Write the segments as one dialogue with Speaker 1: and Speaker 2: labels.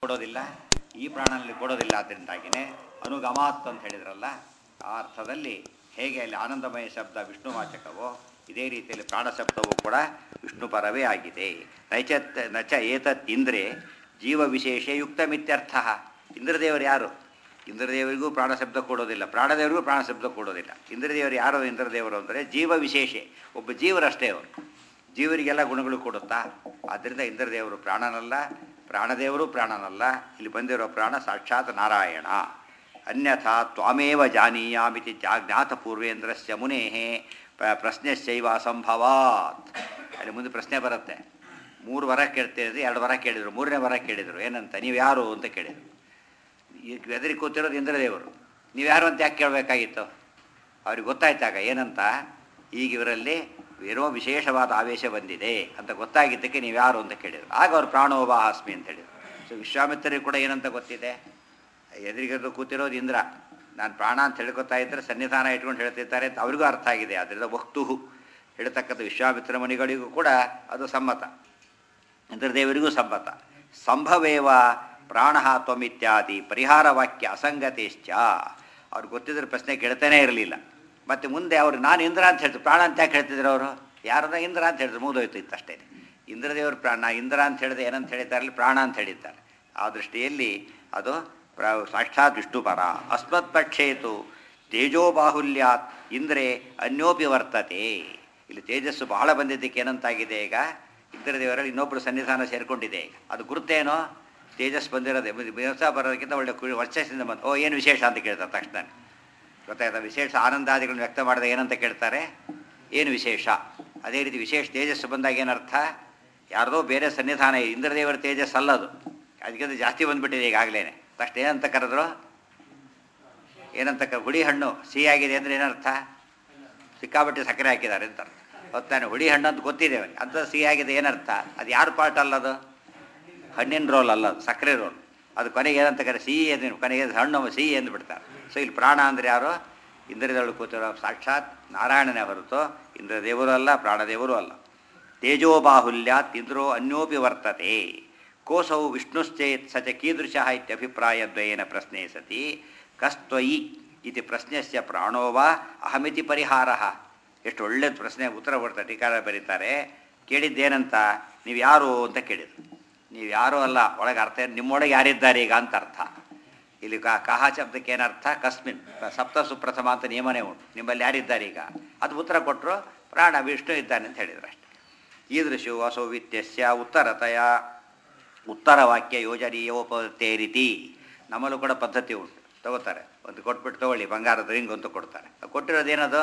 Speaker 1: ಕೊಡೋದಿಲ್ಲ ಈ ಪ್ರಾಣನಲ್ಲಿ ಕೊಡೋದಿಲ್ಲ ಅದರಿಂದಾಗಿನೇ ಅನುಗಮಾತ್ ಅಂತ ಹೇಳಿದ್ರಲ್ಲ ಆ ಅರ್ಥದಲ್ಲಿ ಹೇಗೆ ಅಲ್ಲಿ ಆನಂದಮಯ ಶಬ್ದ ವಿಷ್ಣುವಾಚಕವೋ ಇದೇ ರೀತಿಯಲ್ಲಿ ಪ್ರಾಣ ಶಬ್ದವೂ ಕೂಡ ವಿಷ್ಣು ಪರವೇ ಆಗಿದೆ ನೈಚತ್ ನಚ ಏತತ್ ಇಂದ್ರೆ ಜೀವ ವಿಶೇಷ ಯುಕ್ತಮಿತ್ಯರ್ಥ ಇಂದ್ರದೇವರು ಯಾರು ಇಂದ್ರದೇವರಿಗೂ ಪ್ರಾಣ ಶಬ್ದ ಕೊಡೋದಿಲ್ಲ ಪ್ರಾಣದೇವರಿಗೂ ಪ್ರಾಣ ಶಬ್ದ ಕೊಡೋದಿಲ್ಲ ಇಂದ್ರದೇವರು ಯಾರು ಇಂದ್ರದೇವರು ಅಂದರೆ ಜೀವ ವಿಶೇಷ ಒಬ್ಬ ಜೀವರಷ್ಟೇ ಅವರು ಜೀವರಿಗೆಲ್ಲ ಗುಣಗಳು ಕೊಡುತ್ತಾ ಆದ್ದರಿಂದ ಇಂದ್ರದೇವರು ಪ್ರಾಣನಲ್ಲ ಪ್ರಾಣದೇವರು ಪ್ರಾಣನಲ್ಲ ಇಲ್ಲಿ ಬಂದಿರೋ ಪ್ರಾಣ ಸಾಕ್ಷಾತ್ ನಾರಾಯಣ ಅನ್ಯಥಾ ತ್ವಾಮೇವ ಜಾನೀಯಾಮಿತಿ ಜಾಜ್ಞಾತ ಪೂರ್ವೇಂದ್ರಸ್ಯ ಮುನೇ ಪ್ರಶ್ನೆಶೈವ ಅಸಂಭವಾತ್ ಅಲ್ಲಿ ಮುಂದೆ ಪ್ರಶ್ನೆ ಬರುತ್ತೆ ಮೂರು ವರ ಕೇಳ್ತಿದ್ರೆ ಎರಡು ವರ ಕೇಳಿದರು ಮೂರನೇ ವರ ಕೇಳಿದರು ಏನಂತ ನೀವು ಯಾರು ಅಂತ ಕೇಳಿದರು ಈಗ ಎದುರಿ ಕೂತಿರೋದು ಇಂದ್ರದೇವರು ನೀವು ಯಾರು ಅಂತ ಯಾಕೆ ಕೇಳಬೇಕಾಗಿತ್ತು ಅವ್ರಿಗೆ ಗೊತ್ತಾಯ್ತಾಗ ಏನಂತ ಈಗ ಇವರಲ್ಲಿ ಏನೋ ವಿಶೇಷವಾದ ಆವೇಶ ಬಂದಿದೆ ಅಂತ ಗೊತ್ತಾಗಿದ್ದಕ್ಕೆ ನೀವು ಯಾರು ಅಂತ ಕೇಳಿದರು ಆಗ ಅವ್ರು ಪ್ರಾಣೋಪಾಹಾಸ್ಮಿ ಅಂತ ಹೇಳಿದರು ಸೊ ವಿಶ್ವಾಮಿತ್ರರಿಗೆ ಕೂಡ ಏನಂತ ಗೊತ್ತಿದೆ ಎದುರಿಗಿರೋದು ಕೂತಿರೋದು ಇಂದ್ರ ನಾನು ಪ್ರಾಣ ಅಂತ ಹೇಳ್ಕೊತಾ ಇದ್ದರೆ ಸನ್ನಿಧಾನ ಇಟ್ಕೊಂಡು ಹೇಳ್ತಿರ್ತಾರೆ ಅಂತ ಅವ್ರಿಗೂ ಅರ್ಥ ಆಗಿದೆ ಅದರಿಂದ ವಕ್ತುಹು ಹೇಳ್ತಕ್ಕಂಥ ವಿಶ್ವಾಮಿತ್ರ ಮುನಿಗಳಿಗೂ ಕೂಡ ಅದು ಸಮ್ಮತ ಇಂದ್ರದೇವರಿಗೂ ಸಮ್ಮತ ಸಂಭವೇವ ಪ್ರಾಣ ತ್ವಮಿತ್ಯಾದಿ ಪರಿಹಾರ ವಾಕ್ಯ ಅಸಂಗತೇಶ್ಚ ಅವ್ರು ಗೊತ್ತಿದ್ರೆ ಪ್ರಶ್ನೆ ಕೇಳ್ತಾನೆ ಇರಲಿಲ್ಲ ಮತ್ತು ಮುಂದೆ ಅವರು ನಾನು ಇಂದ್ರ ಅಂತ ಹೇಳ್ತಾರೆ ಪ್ರಾಣ ಅಂತ ಯಾಕೆ ಹೇಳ್ತಿದ್ರು ಅವರು ಯಾರದ ಇಂದ್ರ ಅಂತ ಹೇಳಿದ್ರು ಮುಗಿದೋಯ್ತು ಇತ್ತಷ್ಟೇ ಇಂದ್ರದೇವರು ಪ್ರಾಣ ಇಂದ್ರ ಅಂತ ಹೇಳಿದ್ರೆ ಏನಂತ ಹೇಳಿದ್ದಾರೆ ಪ್ರಾಣ ಅಂತ ಹೇಳಿದ್ದಾರೆ ಆ ದೃಷ್ಟಿಯಲ್ಲಿ ಅದು ಪ್ರ ಸಾಕ್ಷಾತ್ ವಿಷ್ಣುಪರ ಅಸ್ಮತ್ ಪಕ್ಷೇತು ತೇಜೋಬಾಹುಲ್ಯಾತ್ ಇಂದ್ರೆ ಅನ್ಯೋಪಿ ವರ್ತತೆ ಇಲ್ಲಿ ತೇಜಸ್ಸು ಬಹಳ ಬಂದಿದ್ದಕ್ಕೆ ಏನಂತಾಗಿದೆ ಈಗ ಇಂದ್ರದೇವರಲ್ಲಿ ಇನ್ನೊಬ್ಬರು ಸನ್ನಿಧಾನ ಸೇರಿಕೊಂಡಿದೆ ಈಗ ಅದು ಗುರುತೇನೋ ತೇಜಸ್ ಬಂದಿರೋದೇ ದಿವಸ ಬರೋದಕ್ಕಿಂತ ಒಳ್ಳೆ ಕು- ವರ್ಚಸ್ಸಿಂದ ಬಂದು ಓ ಏನು ವಿಶೇಷ ಅಂತ ಕೇಳ್ತಾರೆ ತಕ್ಷಣ ಗೊತ್ತಾಯ್ತಾ ವಿಶೇಷ ಆನಂದಾದಿಗಳನ್ನು ವ್ಯಕ್ತ ಮಾಡಿದ ಏನಂತ ಕೇಳ್ತಾರೆ ಏನು ವಿಶೇಷ ಅದೇ ರೀತಿ ವಿಶೇಷ ತೇಜಸ್ಸು ಬಂದಾಗ ಏನರ್ಥ ಯಾರ್ದೋ ಬೇರೆ ಸನ್ನಿಧಾನ ಇದೆ. ಇಂದ್ರದೇವರ ತೇಜಸ್ ಅಲ್ಲದು ಅದಕ್ಕಿಂತ ಜಾಸ್ತಿ ಬಂದ್ಬಿಟ್ಟಿದೆ ಈಗಾಗಲೇ ತಕ್ಷಣ ಏನಂತ ಕರೆದ್ರು ಏನಂತ ಕ ಹುಳಿ ಹಣ್ಣು ಸಿಹಿಯಾಗಿದೆ ಅಂದರೆ ಏನರ್ಥ ಸಿಕ್ಕಾಪಟ್ಟೆ ಸಕ್ಕರೆ ಹಾಕಿದ್ದಾರೆ ಅಂತ ಅರ್ಥ. ಹೊತ್ತಾನೆ ಹುಳಿ ಹಣ್ಣು ಅಂತ ಗೊತ್ತಿದೆ ಅವನಿಗೆ ಅಂಥ ಸಿಹಿಯಾಗಿದೆ ಏನರ್ಥ ಅದು ಯಾರು ಪಾರ್ಟ್ ಅಲ್ಲದು ಹಣ್ಣಿನ ರೋಲ್ ಅಲ್ಲ ಅದು ಸಕ್ಕರೆ ರೋಲ್ ಅದು ಕೊನೆಗೆ ಏನಂತ ಕರೆ ಸಿಹಿ ಎಂದು ಕೊನೆಗೆ ಹಣ್ಣು ಸಿಹಿ ಎಂದು ಬಿಡ್ತಾರೆ ಸೊ ಇಲ್ಲಿ ಪ್ರಾಣ ಅಂದರೆ ಯಾರು ಇಂದ್ರದೇವರು ಕೂತಿರೋ ಸಾಕ್ಷಾತ್ ನಾರಾಯಣನೇ ಹೊರತು ಇಂದ್ರದೇವರು ಅಲ್ಲ ಪ್ರಾಣದೇವರು ಅಲ್ಲ ತೇಜೋಬಾಹುಲ್ಯಾತ್ ಇಂದ್ರೋ ಅನ್ಯೋಪಿ ವರ್ತತೆ ಕೋಸೌ ವಿಷ್ಣುಶ್ಚೇತ್ ಸ ಚ ಕೀದೃಶ ಇತ್ಯಭಿಪ್ರಾಯದ್ವಯೇನ ಪ್ರಶ್ನೆ ಸತಿ ಕಸ್ತ್ವಯಿ ಇತಿ ಪ್ರಶ್ನೆಸ್ಯ ಪ್ರಾಣೋ ವಾ ಅಹಮಿತಿ ಪರಿಹಾರ ಎಷ್ಟು ಒಳ್ಳೆಯ ಪ್ರಶ್ನೆ ಉತ್ತರ ಕೊಡ್ತಾರೆ ಟೀಕಾರ ಬರೀತಾರೆ ಕೇಳಿದ್ದೇನಂತ ನೀವು ಯಾರು ಅಂತ ಕೇಳಿದ್ರು ನೀವು ಯಾರೂ ಅಲ್ಲ ಒಳಗೆ ಅರ್ಥ ಏನು? ನಿಮ್ಮೊಳಗೆ ಯಾರಿದ್ದಾರೆ ಈಗ ಅಂತ ಅರ್ಥ ಇಲ್ಲಿ ಕಾ ಕಹ ಶಬ್ದಕ್ಕೆ ಏನರ್ಥ ಕಸ್ಮಿನ್ ಸಪ್ತ ಸುಪ್ರಥಮ ಅಂತ ನಿಯಮನೇ ಉಂಟು ನಿಮ್ಮಲ್ಲಿ ಯಾರಿದ್ದಾರೆ ಈಗ ಅದು ಉತ್ತರ ಕೊಟ್ಟರು ಪ್ರಾಣ ವಿಷ್ಣು ಇದ್ದಾನೆ ಅಂತ ಹೇಳಿದ್ರು ಅಷ್ಟೆ ಈದೃಶು ಅಸೌವಿತ್ಯಸ್ಯ ಉತ್ತರತಯ ಉತ್ತರ ವಾಕ್ಯ ಯೋಜನೀಯೋಪತೆ ರೀತಿ ನಮ್ಮಲ್ಲೂ ಕೂಡ ಪದ್ಧತಿ ಉಂಟು ತಗೋತಾರೆ ಒಂದು ಕೊಟ್ಬಿಟ್ಟು ತಗೊಳ್ಳಿ ಬಂಗಾರದ ರಿಂಗ್ ಅಂತ ಕೊಡ್ತಾರೆ ಅದು ಕೊಟ್ಟಿರೋದು ಏನದು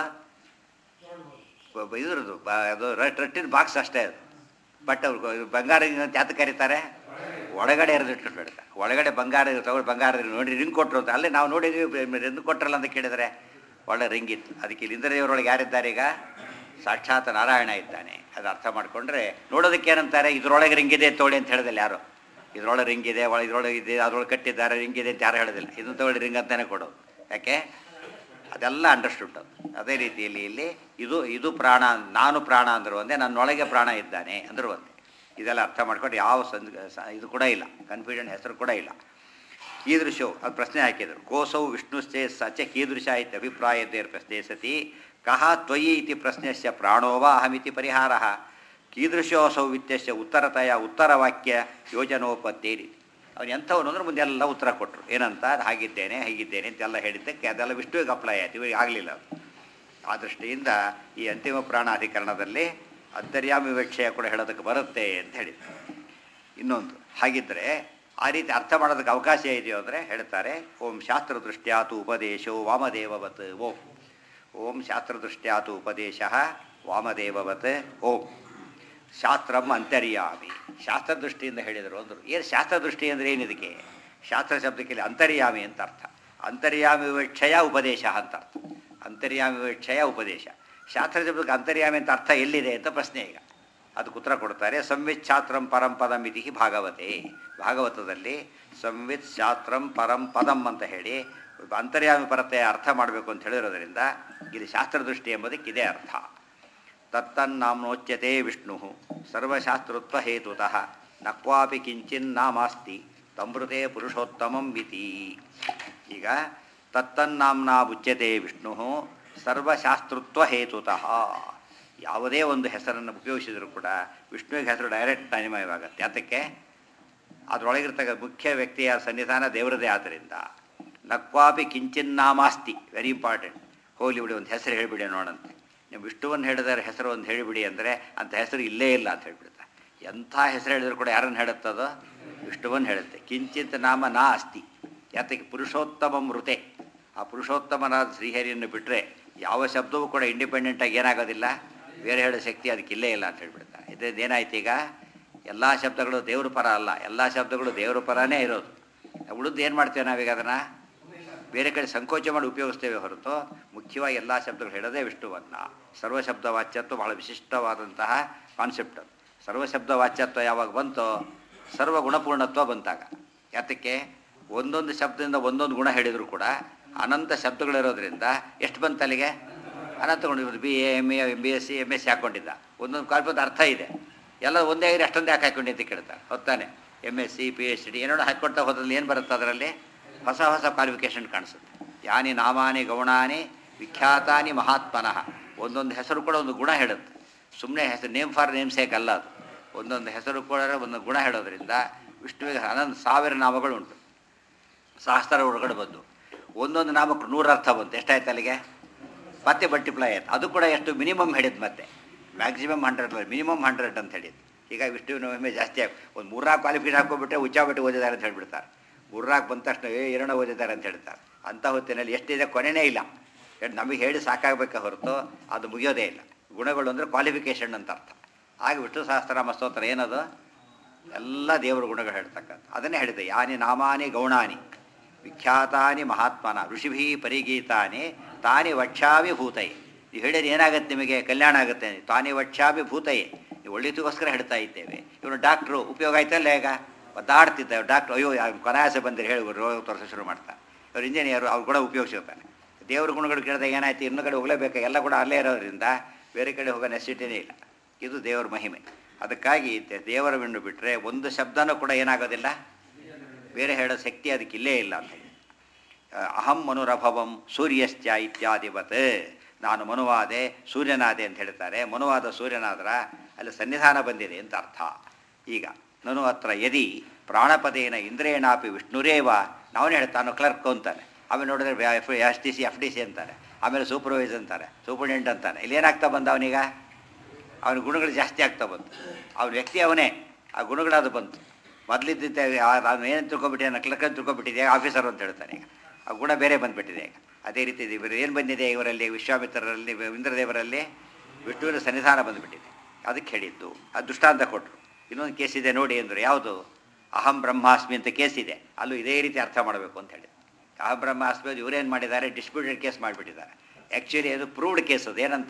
Speaker 1: ಬ- ಬ- ಇದ್ರದ್ದು ಬ- ಅದು ರಟ್- ರಟ್ಟಿನ ಬಾಕ್ಸ್ ಅಷ್ಟೇ ಅದು ಬಟ್ ಅವ್ರು ಬಂಗಾರ ring ಅಂತ ಯಾತಕ್ಕೆ ಕರೀತಾರೆ ಒಳಗಡೆ ಎರೆದಿಟ್ಟು ಬಿಡ್ತಾರೆ ಒಳಗಡೆ ಬಂಗಾರ ತಗೊಳ್ಳಿ ಬಂಗಾರ ನೋಡಿ ರಿಂಗ್ ಕೊಟ್ಟರು ಅಂತ ಅಲ್ಲೇ ನಾವು ನೋಡಿದ್ವಿ ರಿಂಗ್ ಕೊಟ್ಟರಲ್ಲ ಅಂತ ಕೇಳಿದರೆ ಒಳ್ಳೆ ರಿಂಗ್ ಇತ್ತು ಅದಕ್ಕೆ ಇಲ್ಲಿ ಇಂದ್ರದೇವರೊಳಗೆ ಯಾರಿದ್ದಾರೆ ಈಗ ಸಾಕ್ಷಾತ್ ನಾರಾಯಣ ಇದ್ದಾನೆ ಅದು ಅರ್ಥ ಮಾಡಿಕೊಂಡ್ರೆ ನೋಡೋದಕ್ಕೆ ಏನಂತಾರೆ ಇದ್ರೊಳಗೆ ರಿಂಗ್ ಇದೆ ತೋಳಿ ಅಂತ ಹೇಳಿದಿಲ್ಲ ಯಾರು ಇದ್ರೊಳಗೆ ರಿಂಗ್ ಇದೆ ಒಳ ಇದ್ರೊಳಗೆ ಇದೆ ಅದ್ರೊಳಗೆ ಕಟ್ಟಿದ್ದಾರೆ ರಿಂಗ್ ಇದೆ ಅಂತ ಯಾರು ಹೇಳೋದಿಲ್ಲ ಇದನ್ನು ತಗೊಳ್ಳಿ ರಿಂಗ್ ಅಂತಾನೆ ಕೊಡೋದು ಯಾಕೆ ಅದೆಲ್ಲ ಅಂಡರ್ಸ್ಟುಡ್ ಅದು ಅದೇ ರೀತಿಯಲ್ಲಿ ಇಲ್ಲಿ ಇದು ಇದು ಪ್ರಾಣ ನಾನು ಪ್ರಾಣ ಅಂದರು ಒಂದೇ ನನ್ನೊಳಗೆ ಪ್ರಾಣ ಇದ್ದಾನೆ ಅಂದರು ಒಂದೇ ಇದೆಲ್ಲ ಅರ್ಥ ಮಾಡ್ಕೊಂಡು ಯಾವ ಸಂದ್ ಸ- ಇದು ಕೂಡ ಇಲ್ಲ ಕನ್ಫ್ಯೂಷನ್ ಹೆಸರು ಕೂಡ ಇಲ್ಲ ಕೀದೃಶವು ಅದು ಪ್ರಶ್ನೆ ಹಾಕಿದರು ಕೋಸೌ ವಿಷ್ಣುಶ್ಚೇ ಸಚ ಕೀದೃಶ ಇತಿ ಅಭಿಪ್ರಾಯದ್ದೇರ್ ಪ್ರಶ್ನೆ ಸತಿ ಕಹ ತ್ವಯಿ ಇತಿ ಪ್ರಶ್ನೆಸ್ಯ ಪ್ರಾಣೋ ವಾ ಅಹಮಿತಿ ಪರಿಹಾರ ಕೀದೃಶೋಸೌ ವಿತ್ಯಸ್ಯ ಉತ್ತರತಯ ಉತ್ತರವಾಕ್ಯ ಯೋಜನೋಪತ್ತೇರಿ ಅವನು ಎಂಥವನು ಅಂದ್ರೆ ಮುಂದೆ ಎಲ್ಲ ಉತ್ತರ ಕೊಟ್ಟರು ಏನಂತ ಹಾಗಿದ್ದೇನೆ ಹೀಗಿದ್ದೇನೆ ಅಂತೆಲ್ಲ ಹೇಳಿದ್ದಕ್ಕೆ ಅದೆಲ್ಲ ವಿಷ್ಣುವಿಗೆ ಅಪ್ಲೈ ಆಯ್ತು ಇವಾಗ ಆಗಲಿಲ್ಲ ಅದು ಆ ದೃಷ್ಟಿಯಿಂದ ಈ ಅಂತಿಮ ಪ್ರಾಣಾಧಿಕರಣದಲ್ಲಿ ಅಂತರ್ಯಾಮಿ ವಿವಕ್ಷೆಯ ಕೂಡ ಹೇಳೋದಕ್ಕೆ ಬರುತ್ತೆ ಅಂತ ಹೇಳಿದ್ರು ಇನ್ನೊಂದು ಹಾಗಿದ್ದರೆ ಆ ರೀತಿ ಅರ್ಥ ಮಾಡೋದಕ್ಕೆ ಅವಕಾಶ ಇದೆಯೋ ಅಂದರೆ ಹೇಳ್ತಾರೆ ಓಂ ಶಾಸ್ತ್ರದೃಷ್ಟ್ಯಾತು ಉಪದೇಶೋ ವಾಮದೇವವತ್ ಓಂ ಓಂ ಶಾಸ್ತ್ರದೃಷ್ಟ್ಯಾತು ಉಪದೇಶ ವಾಮದೇವವತ್ ಓಂ ಶಾಸ್ತ್ರಂ ಅಂತರ್ಯಾಮಿ ಶಾಸ್ತ್ರದೃಷ್ಟಿಯಿಂದ ಹೇಳಿದರು ಅಂದರು ಏನು ಶಾಸ್ತ್ರದೃಷ್ಟಿ ಅಂದರೆ ಏನಿದಕ್ಕೆ ಶಾಸ್ತ್ರ ಶಬ್ದಕ್ಕೆ ಇಲ್ಲಿ ಅಂತರ್ಯಾಮಿ ಅಂತ ಅರ್ಥ ಅಂತರ್ಯಾಮಿ ವಿವಕ್ಷಯ ಉಪದೇಶ ಅಂತ ಅರ್ಥ ಅಂತರ್ಯಾಮಿ ವಿವಕ್ಷಯ ಉಪದೇಶ ಶಾಸ್ತ್ರ ಶಬ್ದಕ್ಕೆ ಅಂತರ್ಯಾಮಿ ಅಂತ ಅರ್ಥ ಎಲ್ಲಿದೆ ಅಂತ ಪ್ರಶ್ನೆ ಈಗ ಅದಕ್ಕೆ ಉತ್ತರ ಕೊಡ್ತಾರೆ ಸಂವಿತ್ ಶಾಸ್ತ್ರಂ ಪರಂ ಪದಂ ಇತಿ ಭಾಗವತೆ ಭಾಗವತದಲ್ಲಿ ಸಂವಿತ್ ಶಾಸ್ತ್ರಂ ಪರಂ ಪದಂ ಅಂತ ಹೇಳಿ ಅಂತರ್ಯಾಮಿ ಪರತೆ ಅರ್ಥ ಮಾಡಬೇಕು ಅಂತ ಹೇಳಿರೋದ್ರಿಂದ ಇಲ್ಲಿ ಶಾಸ್ತ್ರದೃಷ್ಟಿ ಎಂಬುದಕ್ಕೆ ಇದೇ ಅರ್ಥ ತತ್ತನ್ನಾಮ್ನೋಚ್ಯತೆ ವಿಷ್ಣು ಸರ್ವಶಾಸ್ತ್ರತ್ವ ಹೇತುತಃ ನ ಕ್ವಾಪಿ ಕಿಂಚಿನ್ನಾಮಾಸ್ತಿ ತಮೃತೆ ಪುರುಷೋತ್ತಮಂ ಇತಿ ಈಗ ತತ್ತನ್ನಾಂನಾ ಉಚ್ಯತೆ ವಿಷ್ಣು ಸರ್ವಶಾಸ್ತೃತ್ವ ಹೇತುತಃ ಯಾವುದೇ ಒಂದು ಹೆಸರನ್ನು ಉಪಯೋಗಿಸಿದರೂ ಕೂಡ ವಿಷ್ಣುವಿಗೆ ಹೆಸರು ಡೈರೆಕ್ಟ್ ಅನಿಮಯವಾಗುತ್ತೆ ಯಾತಕ್ಕೆ ಅದರೊಳಗಿರ್ತಕ್ಕ ಮುಖ್ಯ ವ್ಯಕ್ತಿಯ ಸನ್ನಿಧಾನ ದೇವರದೇ ಆದ್ದರಿಂದ ನಕ್ವಾಪಿ ಕಿಂಚಿನ್ನಾಮಾಸ್ತಿ ವೆರಿ ಇಂಪಾರ್ಟೆಂಟ್ ಹೋಗ್ಲಿ ಬಿಡಿ ಒಂದು ಹೆಸರು ಹೇಳಿಬಿಡಿ ನೋಡಂತೆ ನೀವು ವಿಷ್ಣುವನ್ನು ಹೇಳಿದರೆ ಹೆಸರು ಒಂದು ಹೇಳಿಬಿಡಿ ಅಂದರೆ ಅಂಥ ಹೆಸರು ಇಲ್ಲೇ ಇಲ್ಲ ಅಂತ ಹೇಳ್ಬಿಡ್ತಾರೆ ಎಂಥ ಹೆಸರು ಹೇಳಿದ್ರು ಕೂಡ ಯಾರನ್ನು ಹೇಳುತ್ತದೋ ವಿಷ್ಣುವನ್ನು ಹೇಳುತ್ತೆ ಕಿಂಚಿತ್ ನಾಮ ನಾ ಅಸ್ತಿ ಯಾತಕ್ಕೆ ಪುರುಷೋತ್ತಮ ಮೃತೆ ಆ ಪುರುಷೋತ್ತಮನಾದ ಶ್ರೀಹರಿಯನ್ನು ಬಿಟ್ಟರೆ ಯಾವ ಶಬ್ದವೂ ಕೂಡ ಇಂಡಿಪೆಂಡೆಂಟಾಗಿ ಏನಾಗೋದಿಲ್ಲ ಬೇರೆ ಹೇಳೋ ಶಕ್ತಿ ಅದಕ್ಕೆ ಇಲ್ಲೇ ಇಲ್ಲ ಅಂತ ಹೇಳ್ಬಿಡ್ತಾರೆ ಇದರಿಂದ ಏನಾಯ್ತು ಈಗ ಎಲ್ಲ ಶಬ್ದಗಳು ದೇವ್ರ ಪರ ಅಲ್ಲ ಎಲ್ಲ ಶಬ್ದಗಳು ದೇವ್ರ ಪರನೇ ಇರೋದು ಉಳಿದು ಏನು ಮಾಡ್ತೇವೆ ನಾವೀಗ ಅದನ್ನು ಬೇರೆ ಕಡೆ ಸಂಕೋಚ ಮಾಡಿ ಉಪಯೋಗಿಸ್ತೇವೆ ಹೊರತು ಮುಖ್ಯವಾಗಿ ಎಲ್ಲ ಶಬ್ದಗಳು ಹೇಳೋದೇ ವಿಷ್ಣುವನ್ನು ಸರ್ವಶಬ್ದ ವಾಚ್ಯತ್ವ ಬಹಳ ವಿಶಿಷ್ಟವಾದಂತಹ ಕಾನ್ಸೆಪ್ಟ್ ಅದು ಸರ್ವಶಬ್ದ ವಾಚ್ಯತ್ವ ಯಾವಾಗ ಬಂತೋ ಸರ್ವ ಗುಣಪೂರ್ಣತ್ವ ಬಂತಾಗ ಯಾತಕ್ಕೆ ಒಂದೊಂದು ಶಬ್ದದಿಂದ ಒಂದೊಂದು ಗುಣ ಹೇಳಿದರೂ ಕೂಡ ಅನಂತ ಶಬ್ದಗಳಿರೋದ್ರಿಂದ ಎಷ್ಟು ಬಂತು ಅಲ್ಲಿಗೆ ಅನಂತ ಗುಣ ಇವರು B A M A M B S C M S C ಹಾಕ್ಕೊಂಡಿದ್ದ ಒಂದೊಂದು ಕಾಲ್ಪದ ಅರ್ಥ ಇದೆ ಎಲ್ಲ ಒಂದೇ ಆಗಿರಿ ಅಷ್ಟೊಂದು ಯಾಕೆ ಹಾಕ್ಕೊಂಡು ಅಂತ ಕೇಳ್ತಾರೆ ಹೊತ್ತಾನೆ M S C P H D ಏನೋ ಹಾಕ್ಕೊಳ್ತಾ ಹೋದ್ರಲ್ಲಿ ಏನು ಬರುತ್ತೆ ಅದರಲ್ಲಿ ಹೊಸ ಹೊಸ ಕ್ವಾಲಿಫಿಕೇಷನ್ ಕಾಣಿಸುತ್ತೆ ಯಾನಿ ನಾಮಾನಿ ಗೌಣಾನಿ ವಿಖ್ಯಾತಾನಿ ಮಹಾತ್ಮನಃ ಒಂದೊಂದು ಹೆಸರು ಕೂಡ ಒಂದು ಗುಣ ಹೇಳುತ್ತೆ ಸುಮ್ಮನೆ ಹೆಸರು ನೇಮ್ ಫಾರ್ ನೇಮ್ ಸೇಕ್ ಅಲ್ಲ ಅದು ಒಂದೊಂದು ಹೆಸರು ಕೂಡ ಒಂದು ಗುಣ ಹೇಳೋದ್ರಿಂದ ವಿಷ್ಣುವಿಗೆ ಹನ್ನೊಂದು ಸಾವಿರ ನಾಮಗಳು ಉಂಟು ಸಹಸ್ರ ಒಳಗಡೆ ಬಂದು ಒಂದೊಂದು ನಾಮಕ್ಕೆ ನೂರು ಅರ್ಥ ಬಂತು ಎಷ್ಟಾಯ್ತು ಅಲ್ಲಿಗೆ ಮತ್ತೆ ಮಲ್ಟಿಪ್ಲೈ ಆಯ್ತು ಅದು ಕೂಡ ಎಷ್ಟು ಮಿನಿಮಮ್ ಹೇಳಿದ್ದು ಮತ್ತೆ ಮ್ಯಾಕ್ಸಿಮಮ್ ಹಂಡ್ರೆಡ್ ಮಿನಿಮಮ್ ಹಂಡ್ರೆಡ್ ಅಂತ ಹೇಳಿದ್ದು ಈಗ ವಿಷ್ಣುವಿನ ಒಮ್ಮೆ ಜಾಸ್ತಿ ಆಗಿ ಒಂದು ಮೂರ್ನಾಲ್ಕು ಕ್ವಾಲಿಫಿಕೇಶನ್ ಹಾಕ್ಕೊಬಿಟ್ರೆ ಉಚ್ಚಾಬಟ್ಟಿ ಓದಿದ್ದಾರೆ ಅಂತ ಹೇಳ್ಬಿಡ್ತಾರೆ ಮೂರ್ನಾಲ್ಕು ಬಂದ ತಕ್ಷಣ ಏ ಎರಡ ಓದಿದ್ದಾರೆ ಅಂತ ಹೇಳ್ತಾರೆ ಅಂಥ ಹೊತ್ತಿನಲ್ಲಿ ಎಷ್ಟಿದೆ ಕೊನೆಯೇ ಇಲ್ಲ ಎರಡು ನಮಗೆ ಹೇಳಿ ಸಾಕಾಗಬೇಕೆ ಹೊರತು ಅದು ಮುಗಿಯೋದೇ ಇಲ್ಲ ಗುಣಗಳು ಅಂದರೆ ಕ್ವಾಲಿಫಿಕೇಷನ್ ಅಂತ ಅರ್ಥ ಆಗ ವಿಷ್ಣು ಸಹಸ್ರನಾಮ ಸ್ತೋತ್ರ ಏನದು ಎಲ್ಲ ದೇವರ ಗುಣಗಳು ಹೇಳ್ತಕ್ಕಂಥ ಅದನ್ನೇ ಹೇಳಿದೆ ಯಾನಿ ನಾಮಾನಿ ಗೌಣಾನಿ ವಿಖ್ಯಾತಾನಿ ಮಹಾತ್ಮನ ಋಷಿಭಿ ಪರಿಗೀತಾನಿ ತಾನಿ ವಕ್ಷಾಮಿ ಭೂತಯೇ ನೀವು ಹೇಳಿದ್ರೆ ಏನಾಗುತ್ತೆ ನಿಮಗೆ ಕಲ್ಯಾಣ ಆಗುತ್ತೆ ತಾನಿ ವಕ್ಷಾಮಿ ಭೂತಯೇ ನೀವು ಒಳ್ಳೆದಕ್ಕೋಸ್ಕರ ಹೇಳ್ತಾ ಇದ್ದೇವೆ ಇವನು ಡಾಕ್ಟ್ರು ಉಪಯೋಗ ಆಯ್ತಲ್ಲ ಈಗ ಒದ್ದಾಡ್ತಿದ್ದ ಡಾಕ್ಟ್ರು ಅಯ್ಯೋ ಕೊನಾಸೆ ಬಂದಿರಿ ಹೇಳಿ ರೋಗ ತೋರಿಸ ಶುರು ಮಾಡ್ತಾರೆ ಇವ್ರು ಇಂಜಿನಿಯರು ಅವ್ರು ಕೂಡ ಉಪಯೋಗಿಸಿರ್ತಾನೆ ದೇವ್ರ ಗುಣಗಳು ಕೇಳಿದಾಗ ಏನಾಯ್ತು ಇನ್ನೂ ಕಡೆ ಹೋಗಲೇಬೇಕು ಎಲ್ಲ ಕೂಡ ಅಲ್ಲೇ ಇರೋದ್ರಿಂದ ಬೇರೆ ಕಡೆ ಹೋಗೋ ನೆಸಿಟಿನೇ ಇಲ್ಲ ಇದು ದೇವರ ಮಹಿಮೆ ಅದಕ್ಕಾಗಿ ದೇ- ದೇವರವನ್ನು ಬಿಟ್ಟರೆ ಒಂದು ಶಬ್ದನೂ ಕೂಡ ಏನಾಗೋದಿಲ್ಲ ಬೇರೆ ಹೇಳೋ ಶಕ್ತಿ ಅದಕ್ಕೆ ಇಲ್ಲೇ ಇಲ್ಲ ಅಂತ ಹೇಳಿ ಅಹಂ ಮನುರಭವಂ ಸೂರ್ಯಶ್ಚ ಇತ್ಯಾದಿವತ್ ನಾನು ಮನುವಾದೆ ಸೂರ್ಯನಾದೆ ಅಂತ ಹೇಳ್ತಾರೆ ಮನುವಾದ ಸೂರ್ಯನಾದ್ರ ಅಲ್ಲಿ ಸನ್ನಿಧಾನ ಬಂದಿದೆ ಅಂತ ಅರ್ಥ ಈಗ ನಾನು ಹತ್ರ ಯದಿ ಪ್ರಾಣಪದೇನ ಇಂದ್ರೇಣಾಪಿ ವಿಷ್ಣುರೇವ ನಾವೇ ಹೇಳ್ತಾನು ಕ್ಲರ್ಕ್ ಅಂತಾನೆ ಆಮೇಲೆ ನೋಡಿದ್ರೆ F S T C F D C ಅಂತಾರೆ ಆಮೇಲೆ ಸೂಪರ್ವೈಸ್ ಅಂತಾರೆ ಸೂಪರ್ಡೆಂಟ್ ಅಂತಾನೆ ಇಲ್ಲಿ ಏನಾಗ್ತಾ ಬಂದ ಅವನೀಗ ಅವನ ಗುಣಗಳು ಜಾಸ್ತಿ ಆಗ್ತಾ ಬಂತು ಅವನ ವ್ಯಕ್ತಿ ಅವನೇ ಆ ಗುಣಗಳದು ಬಂತು ಮೊದಲಿದ್ದ ಅವನು ಏನು ತಿಳ್ಕೊಬಿಟ್ಟಿದೆ ಕ್ಲರ್ಕ್ ಅಂತ ತಿಳ್ಕೊಬಿಟ್ಟಿದೆ ಆಫೀಸರ್ ಅಂತ ಹೇಳ್ತಾನೆ ಈಗ ಆ ಗುಣ ಬೇರೆ ಬಂದುಬಿಟ್ಟಿದೆ ಈಗ ಅದೇ ರೀತಿ ಇದು ಇವರು ಏನು ಬಂದಿದೆ ಇವರಲ್ಲಿ ವಿಶ್ವಾಮಿತ್ರರಲ್ಲಿ ಇಂದ್ರದೇವರಲ್ಲಿ ವಿಷ್ಣುವಿನ ಸನ್ನಿಧಾನ ಬಂದುಬಿಟ್ಟಿದೆ ಅದಕ್ಕೆ ಹೇಳಿದ್ದು ಅದು ದೃಷ್ಟಾಂತ ಕೊಟ್ಟರು ಇನ್ನೊಂದು ಕೇಸ್ ಇದೆ ನೋಡಿ ಅಂದರು ಯಾವುದು ಅಹಂ ಬ್ರಹ್ಮಾಸ್ಮಿ ಅಂತ ಕೇಸ್ ಇದೆ ಅಲ್ಲೂ ಇದೇ ರೀತಿ ಅರ್ಥ ಮಾಡಬೇಕು ಅಂತ ಹೇಳಿ ಅಹಂ ಬ್ರಹ್ಮಾಸ್ಮಿ ಅದು ಇವರೇನು ಮಾಡಿದ್ದಾರೆ ಡಿಸ್ಪ್ಯೂಟೆಡ್ ಕೇಸ್ ಮಾಡಿಬಿಟ್ಟಿದ್ದಾರೆ ಆ್ಯಕ್ಚುಲಿ ಅದು ಪ್ರೂವ್ಡ್ ಕೇಸ್ ಅದು ಏನಂತ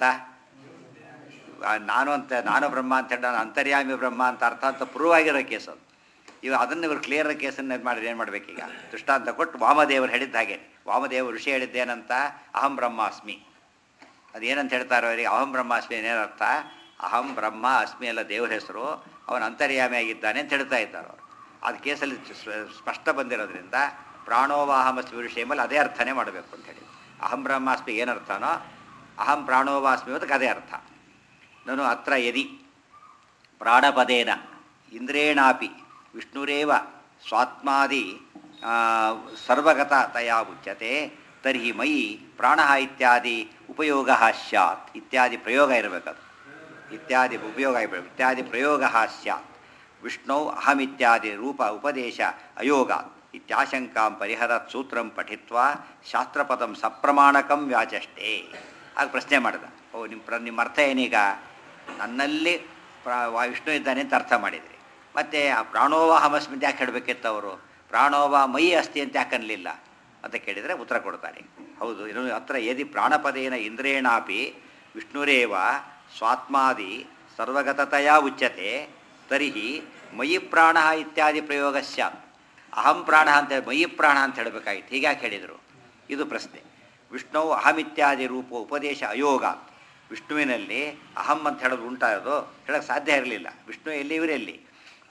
Speaker 1: ಆ ನಾನು ಅಂತ ನಾನು ಬ್ರಹ್ಮ ಅಂತ ಹೇಳಿ ನಾನು ಅಂತರ್ಯಾಮಿ ಬ್ರಹ್ಮ ಅಂತ ಅರ್ಥ ಅಂತ ಪ್ರೂವ್ ಆಗಿರೋ ಕೇಸ್ ಅದು ಇವ ಅದನ್ನು ಇವರು ಕ್ಲಿಯರ್ ಕೇಸನ್ನು ಇದು ಮಾಡಿದ್ರೆ ಏನು ಮಾಡಬೇಕೀಗ ದೃಷ್ಟಾಂತ ಕೊಟ್ಟು ವಾಮದೇವರು ಹೇಳಿದ್ದ ಹಾಗೆ ವಾಮದೇವ ಋಷಿ ಹೇಳಿದ್ದೇನಂತ ಅಹಂ ಬ್ರಹ್ಮಾಸ್ಮಿ ಅದೇನಂತ ಹೇಳ್ತಾರೋ ಅವರಿಗೆ ಅಹಂ ಬ್ರಹ್ಮಾಸ್ಮಿ ಏನೇನರ್ಥ ಅಹಂ ಬ್ರಹ್ಮ ಅಸ್ಮಿ ಎಲ್ಲ ದೇವರ ಹೆಸರು ಅವನು ಅಂತರ್ಯಾಮಿ ಆಗಿದ್ದಾನೆ ಅಂತ ಹೇಳ್ತಾ ಇದ್ದಾರೆ ಅವರು ಅದು ಕೇಸಲ್ಲಿ ಸ್ವ- ಸ್ಪಷ್ಟ ಬಂದಿರೋದ್ರಿಂದ ಪ್ರಾಣೋವಾಹಮಸ್ಮಿ ವಿಷಯಮಲ್ಲಿ ಅದೇ ಅರ್ಥನೇ ಮಾಡಬೇಕು ಅಂತ ಹೇಳಿ ಅಹಂ ಬ್ರಹ್ಮಾಸ್ಮಿ ಏನರ್ಥನೋ ಅಹಂ ಪ್ರಾಣೋವಾಸ್ಮಿ ಅದಕ್ಕೆ ಅದೇ ಅರ್ಥ ನಾನು ಅತ್ರ ಯದಿ ಪ್ರಾಣಪದೇನ ಇಂದ್ರೇಣಾಪಿ ವಿಷ್ಣುರೇವ ಸ್ವಾತ್ಮಾದಿ ಆ, ಸರ್ವಗತ ತಯಾ ಉಚ್ಯತೆ ತರ್ಹಿ ಮಯಿ ಪ್ರಾಣ ಇತ್ಯಾದಿ ಉಪಯೋಗ ಸ್ಯಾತ್ ಇತ್ಯಾದಿ ಪ್ರಯೋಗ ಇರಬೇಕದು ಇತ್ಯಾದಿ ಉಪಯೋಗ ಇರಬೇಕು ಇತ್ಯಾದಿ ಪ್ರಯೋಗ ಸ್ಯಾತ್ ವಿಷ್ಣು ಅಹಮಿತ್ಯಾದಿ ರೂಪ ಉಪದೇಶ ಅಯೋಗ ಇತ್ಯಾಶಂಕಾಂ ಪರಿಹರತ್ ಸೂತ್ರಂ ಪಠಿತ್ವಾ ಶಾಸ್ತ್ರಪದಂ ಸಪ್ರಮಾಣಕಂ ವ್ಯಾಚಷ್ಟೇ ಆಗ ಪ್ರಶ್ನೆ ಮಾಡಿದ ಓ ನಿಮ್ಮ ಪ್ರ ನಿಮ್ಮ ಅರ್ಥ ಏನೀಗ ನನ್ನಲ್ಲಿ ಪ್ರಾ ವಾ- ವಿಷ್ಣು ಇದ್ದಾನೆ ಅಂತ ಅರ್ಥ ಮಾಡಿದ್ರಿ ಮತ್ತು ಆ ಪ್ರಾಣೋವಾಹಮಸ್ಮಿ ಅಂತ ಯಾಕೆ ಹೇಳಬೇಕಿತ್ತು ಅವರು ಪ್ರಾಣೋವ ಮೈ ಅಸ್ತಿ ಅಂತ ಯಾಕೆ ಅನ್ನಲಿಲ್ಲ ಅಂತ ಕೇಳಿದರೆ ಉತ್ತರ ಕೊಡ್ತಾರೆ ಹೌದು ಇನ್ನು ಅತ್ರ ಯದಿ ಪ್ರಾಣಪದೇನ ಇಂದ್ರೇಣಾಪಿ ವಿಷ್ಣುರೇವ ಸ್ವಾತ್ಮಾದಿ ಸರ್ವಗತತೆಯ ಉಚ್ಯತೆ ತರ್ಹಿ ಮಯಿ ಪ್ರಾಣ ಇತ್ಯಾದಿ ಪ್ರಯೋಗ ಸ್ಯಾತ್ ಅಹಂ ಪ್ರಾಣ ಅಂತ ಹೇಳಿ ಮಯಿ ಪ್ರಾಣ ಅಂತ ಹೇಳಬೇಕಾಗಿತ್ತು ಹೀಗ್ಯಾಕೆ ಹೇಳಿದರು ಇದು ಪ್ರಶ್ನೆ ವಿಷ್ಣು ಅಹಂ ಇತ್ಯಾದಿ ರೂಪ ಉಪದೇಶ ಅಯೋಗ ವಿಷ್ಣುವಿನಲ್ಲಿ ಅಹಂ ಅಂತ ಹೇಳೋದು ಉಂಟಾಗೋದು ಹೇಳೋಕ್ಕೆ ಸಾಧ್ಯ ಇರಲಿಲ್ಲ ವಿಷ್ಣು ಎಲ್ಲಿ ಇವರೆಲ್ಲಿ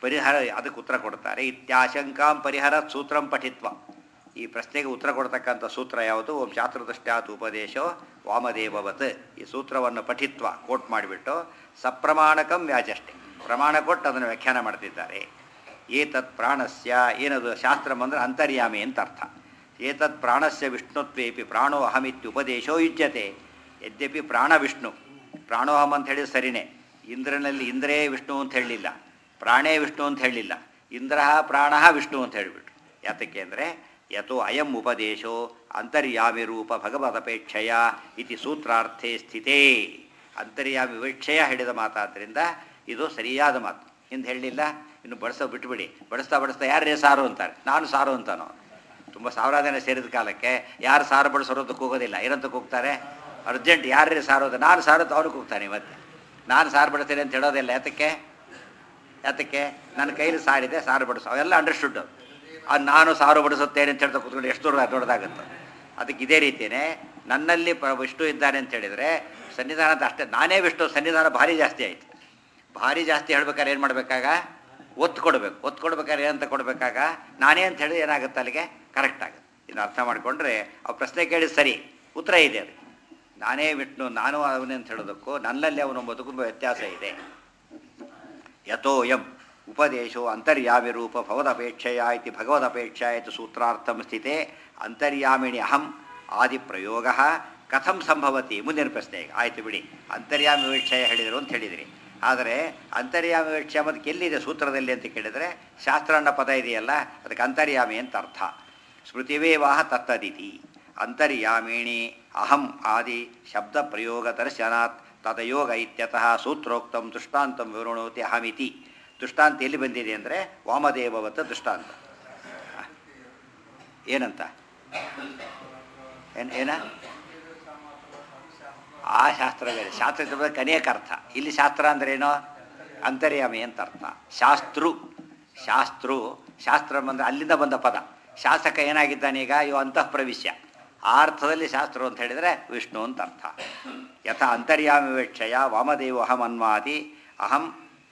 Speaker 1: ಪರಿಹಾರ ಅದಕ್ಕೆ ಉತ್ತರ ಕೊಡ್ತಾರೆ ಇತ್ಯಾಶಂಕಾಂ ಪರಿಹಾರ ಸೂತ್ರಂ ಪಠಿತ್ವ ಈ ಪ್ರಶ್ನೆಗೆ ಉತ್ತರ ಕೊಡ್ತಕ್ಕಂಥ ಸೂತ್ರ ಯಾವುದು ಓಂ ಚಾತುರ್ದಷ್ಟ್ಯಾತ್ ಉಪದೇಶೋ ವಾಮದೇವವತ್ ಈ ಸೂತ್ರವನ್ನು ಪಠಿತ್ವ ಕೋಟ್ ಮಾಡಿಬಿಟ್ಟು ಸಪ್ರಮಾಣಕಂ ವ್ಯಾಚಷ್ಟೆ ಪ್ರಮಾಣ ಕೊಟ್ಟು ಅದನ್ನು ವ್ಯಾಖ್ಯಾನ ಮಾಡ್ತಿದ್ದಾರೆ ಏತತ್ ಪ್ರಾಣಸ್ಯ ಏನದು ಶಾಸ್ತ್ರಂ ಅಂದರೆ ಅಂತರ್ಯಾಮಿ ಅಂತ ಅರ್ಥ ಏತತ್ ಪ್ರಾಣಸ್ಯ ವಿಷ್ಣುತ್ವೇಪಿ ಪ್ರಾಣೋ ಅಹಮಿತ್ಯುಪದೇಶೋ ಯುಜ್ಯತೆ ಯದ್ಯಪಿ ಪ್ರಾಣ ವಿಷ್ಣು ಪ್ರಾಣೋಹಂ ಅಂತ ಹೇಳಿದ್ರೆ ಸರಿನೇ ಇಂದ್ರನಲ್ಲಿ ಇಂದ್ರೇ ವಿಷ್ಣು ಅಂತ ಹೇಳಲಿಲ್ಲ ಪ್ರಾಣೇ ವಿಷ್ಣು ಅಂತ ಹೇಳಲಿಲ್ಲ ಇಂದ್ರ ಪ್ರಾಣ ವಿಷ್ಣು ಅಂತ ಹೇಳಿಬಿಟ್ರು ಯಾತಕ್ಕೆ ಅಂದರೆ ಯಥೋ ಅಯಂ ಉಪದೇಶೋ ಅಂತರ್ಯಾಮಿ ರೂಪ ಭಗವದಪೇಕ್ಷೆಯ ಇತಿ ಸೂತ್ರಾರ್ಥೇ ಸ್ಥಿತೇ ಅಂತರ್ಯಾಮಿ ವಿವಕ್ಷೆಯ ಹಿಡಿದ ಮಾತಾದ್ದರಿಂದ ಇದು ಸರಿಯಾದ ಮಾತು ಎಂದು ಹೇಳಲಿಲ್ಲ ಇನ್ನು ಬಡಿಸೋ ಬಿಟ್ಬಿಡಿ ಬಡಿಸ್ತಾ ಬಡಿಸ್ತಾ ಯಾರೇ ಸಾರು ಅಂತಾರೆ ನಾನು ಸಾರು ಅಂತಾನೋ ತುಂಬ ಸಾವಿರಾರು ಜನ ಸೇರಿದ ಕಾಲಕ್ಕೆ ಯಾರು ಸಾರು ಬಡಿಸೋದು ಕೂಗೋದಿಲ್ಲ ಏನಂತ ಕೂಗ್ತಾರೆ ಅರ್ಜೆಂಟ್ ಯಾರೇ ಸಾರೋದು ನಾನು ಸಾರೋದು ಅವನು ಕೂಗ್ತಾನೆ ಮತ್ತೆ ನಾನು ಸಾರು ಬಡಿಸ್ತೇನೆ ಅಂತ ಹೇಳೋದಿಲ್ಲ ಯಾತಕ್ಕೆ ಯಾತಕ್ಕೆ ನನ್ನ ಕೈಲಿ ಸಾರಿದೆ ಸಾರು ಬಡಿಸೋ ಅವೆಲ್ಲ ಅಂಡರ್ಸ್ಟುಡ್ ಅದು ನಾನು ಸಾರು ಬಡಿಸುತ್ತೇನೆ ಅಂತ ಹೇಳ್ತಾ ಕೂತ್ಕೊಂಡು ಎಷ್ಟು ದೊಡ್ಡ ದೊಡ್ಡದಾಗುತ್ತೆ ಅದಕ್ಕೆ ಇದೇ ರೀತಿಯೇ ನನ್ನಲ್ಲಿ ಪ ವಿಷ್ಣು ಇದ್ದಾನೆ ಅಂತ ಹೇಳಿದರೆ ಸನ್ನಿಧಾನ ಅಂತ ಅಷ್ಟೇ ನಾನೇ ವಿಷ್ಣು ಸನ್ನಿಧಾನ ಭಾರಿ ಜಾಸ್ತಿ ಆಯಿತು ಭಾರಿ ಜಾಸ್ತಿ ಹೇಳ್ಬೇಕಾದ್ರೆ ಏನು ಮಾಡಬೇಕಾಗ ಒತ್ತು ಕೊಡಬೇಕು ಒತ್ತು ಕೊಡ್ಬೇಕಾದ್ರೆ ಏನಂತ ಕೊಡಬೇಕಾಗ ನಾನೇ ಅಂತ ಹೇಳಿ ಏನಾಗುತ್ತೆ ಅಲ್ಲಿಗೆ ಕರೆಕ್ಟ್ ಆಗುತ್ತೆ ಇನ್ನು ಅರ್ಥ ಮಾಡಿಕೊಂಡ್ರೆ ಆ ಪ್ರಶ್ನೆ ಕೇಳಿ ಸರಿ ಉತ್ತರ ಇದೆ ಅದು ನಾನೇ ವಿಷ್ಣು ನಾನು ಅವನೇ ಅಂತ ಹೇಳೋದಕ್ಕೂ ನನ್ನಲ್ಲಿ ಅವನು ಎಂಬುದಕ್ಕೂ ವ್ಯತ್ಯಾಸ ಇದೆ ಯಥೋಯಂ ಉಪದೇಶೋ ಅಂತರ್ಯಾಮಿ ರೂಪ ಭವದಪೇಕ್ಷೆಯ ಇತಿ ಭಗವದಪೇಕ್ಷಾ ಇತಿ ಸೂತ್ರಾರ್ಥಂ ಸ್ಥಿತೆ ಅಂತರ್ಯಾಮಿಣಿ ಅಹಂ ಆದಿಪ್ರಯೋಗ ಕಥಂ ಸಂಭವತಿ ಮುಂದಿನ ಪ್ರಶ್ನೆ ಈಗ ಆಯಿತು ಬಿಡಿ ಅಂತರ್ಯಾಮಿ ವೀಕ್ಷಯ ಹೇಳಿದರು ಅಂತ ಹೇಳಿದಿರಿ ಆದರೆ ಅಂತರ್ಯಾಮಿ ವೀಕ್ಷ ಅದಕ್ಕೆ ಎಲ್ಲಿದೆ ಸೂತ್ರದಲ್ಲಿ ಅಂತ ಕೇಳಿದರೆ ಶಾಸ್ತ್ರ ಅನ್ನೋ ಪದ ಇದೆಯಲ್ಲ ಅದಕ್ಕೆ ಅಂತರ್ಯಾಮಿ ಅಂತ ಅರ್ಥ ಸ್ಮೃತಿವೇವಾಹ ತತ್ತದಿತಿ ಅಂತರ್ಯಾಮಿಣಿ ಅಹಂ ಆದಿ ಶಬ್ದ ಪ್ರಯೋಗ ದರ್ಶನಾತ್ ತದಯೋಗ ಇತ್ಯತಃ ಸೂತ್ರೋಕ್ತಂ ದೃಷ್ಟಾಂತಂ ವಿವೃಣೋತಿ ಅಹಮಿತಿ ದೃಷ್ಟಾಂತ ಎಲ್ಲಿ ಬಂದಿದೆ ಅಂದರೆ ವಾಮದೇವವತ್ತ ದೃಷ್ಟಾಂತ ಏನಂತ ಏನ್ ಏನ ಆ ಶಾಸ್ತ್ರ ಬೇರೆ ಶಾಸ್ತ್ರ ಅನೇಕ ಅರ್ಥ ಇಲ್ಲಿ ಶಾಸ್ತ್ರ ಅಂದ್ರೇನು ಅಂತರ್ಯಾಮಿ ಅಂತ ಅರ್ಥ ಶಾಸ್ತ್ರು ಶಾಸ್ತ್ರು ಶಾಸ್ತ್ರ ಬಂದರೆ ಅಲ್ಲಿಂದ ಬಂದ ಪದ ಶಾಸಕ ಏನಾಗಿದ್ದಾನೆ ಈಗ ಇವು ಅಂತಃಪ್ರವಿಶ್ಯ ಆ ಅರ್ಥದಲ್ಲಿ ಶಾಸ್ತ್ರ ಅಂತ ಹೇಳಿದರೆ ವಿಷ್ಣು ಅಂತ ಅರ್ಥ ಯಥಾ ಅಂತರ್ಯಾಮಿ ವೇಕ್ಷಯ ವಾಮದೇವ ಅಹಂ ಅನ್ವಾದಿ ಅಹಂ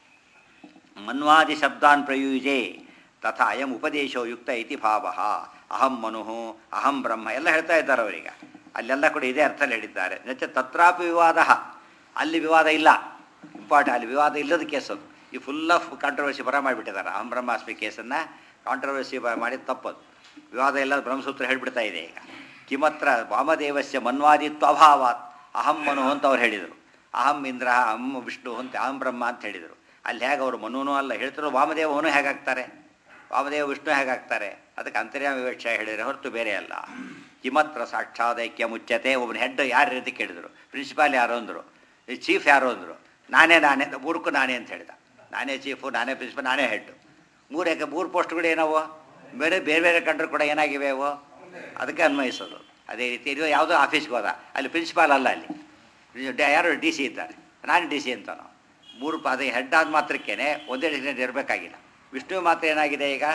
Speaker 1: ಮನ್ವಾದಿ ಶಬ್ದಾನ್ ಪ್ರಯುಜೆ ತಥಾ ಅಯಂ ಉಪದೇಶೋ ಯುಕ್ತ ಇತಿ ಭಾವ ಅಹಂ ಮನು ಅಹಂ ಬ್ರಹ್ಮ ಎಲ್ಲ ಹೇಳ್ತಾ ಇದ್ದಾರೆ ಅವರೀಗ ಅಲ್ಲೆಲ್ಲ ಕೂಡ ಇದೇ ಅರ್ಥದಲ್ಲಿ ಹೇಳಿದ್ದಾರೆ ನಚ ತತ್ರಾಪಿ ವಿವಾದ ಅಲ್ಲಿ ವಿವಾದ ಇಲ್ಲ ಇಂಪಾರ್ಟೆಂಟ್ ಅಲ್ಲಿ ವಿವಾದ ಇಲ್ಲದ ಕೇಸ್ ಅದು ಈ ಫುಲ್ ಆಫ್ ಕಾಂಟ್ರವರ್ಸಿ ಬರ ಮಾಡಿಬಿಟ್ಟಿದ್ದಾರೆ ಅಹಂ ಬ್ರಹ್ಮಾಸ್ಮಿ ಕೇಸನ್ನು ಕಾಂಟ್ರವರ್ಸಿ ಮಾಡಿ ತಪ್ಪದು ವಿವಾದ ಎಲ್ಲ ಬ್ರಹ್ಮಸೂತ್ರ ಹೇಳಿಬಿಡ್ತಾ ಇದೆ ಈಗ ಕಿಮತ್ರ ವಾಮದೇವಸ್ಯ ಮನ್ವಾದಿತ್ವ ಅಭಾವಾತ್ ಅಹಂ ಮನು ಅಂತ ಅವ್ರು ಹೇಳಿದರು ಅಹಂ ಇಂದ್ರ ಅಹಂ ವಿಷ್ಣು ಅಂತ ಅಹಂ ಬ್ರಹ್ಮ ಅಂತ ಹೇಳಿದರು ಅಲ್ಲಿ ಹೇಗೆ ಅವರು ಮನುನೂ ಅಲ್ಲ ಹೇಳ್ತಿರೋ ವಾಮದೇವನು ಹೇಗಾಗ್ತಾರೆ ವಾಮದೇವ ವಿಷ್ಣು ಹೇಗಾಗ್ತಾರೆ ಅದಕ್ಕೆ ಅಂತರ್ಯಾಮ ವಿವಕ್ಷ ಹೇಳಿದರೆ ಹೊರತು ಬೇರೆ ಅಲ್ಲ ಕಿಮತ್ರ ಸಾಕ್ಷಾದೈಕ್ಯ ಮುಚ್ಚತೆ ಒಬ್ಬನ ಹೆಡ್ ಯಾರು ಅಂತ ಕೇಳಿದರು ಪ್ರಿನ್ಸಿಪಾಲ್ ಯಾರು ಅಂದರು ಚೀಫ್ ಯಾರು ಅಂದರು ನಾನೇ ನಾನೇ ಅಂತ ಮೂರಕ್ಕೂ ನಾನೇ ಅಂತ ಹೇಳಿದ ನಾನೇ ಚೀಫು ನಾನೇ ಪ್ರಿನ್ಸಿಪಲ್ ನಾನೇ ಹೆಡ್ಡು ಮೂರು ಯಾಕೆ ಮೂರು ಪೋಸ್ಟ್ಗಳು ಏನವು ಬೇರೆ ಬೇರೆ ಬೇರೆ ಕಂಡ್ರು ಕೂಡ ಏನಾಗಿವೆ ಅವು ಅದಕ್ಕೆ ಅನ್ವಯಿಸೋದು ಅದೇ ರೀತಿ ಇದು ಯಾವುದೋ ಆಫೀಸ್ಗೆ ಹೋದ ಅಲ್ಲಿ ಪ್ರಿನ್ಸಿಪಾಲ್ ಅಲ್ಲ ಅಲ್ಲಿ ಡ- ಯಾರು ಡಿ ಸಿ ಇದ್ದಾರೆ ನಾನು ಡಿ ಸಿ ಅಂತಾನು ಮೂರು ಪ ಅದೇ ಹೆಡ್ ಆದ ಮಾತ್ರಕ್ಕೇ ಒಂದೇ ಡಿಸಿಷನ್ ಇರಬೇಕಾಗಿಲ್ಲ ವಿಷ್ಣು ಮಾತ್ರ ಏನಾಗಿದೆ ಈಗ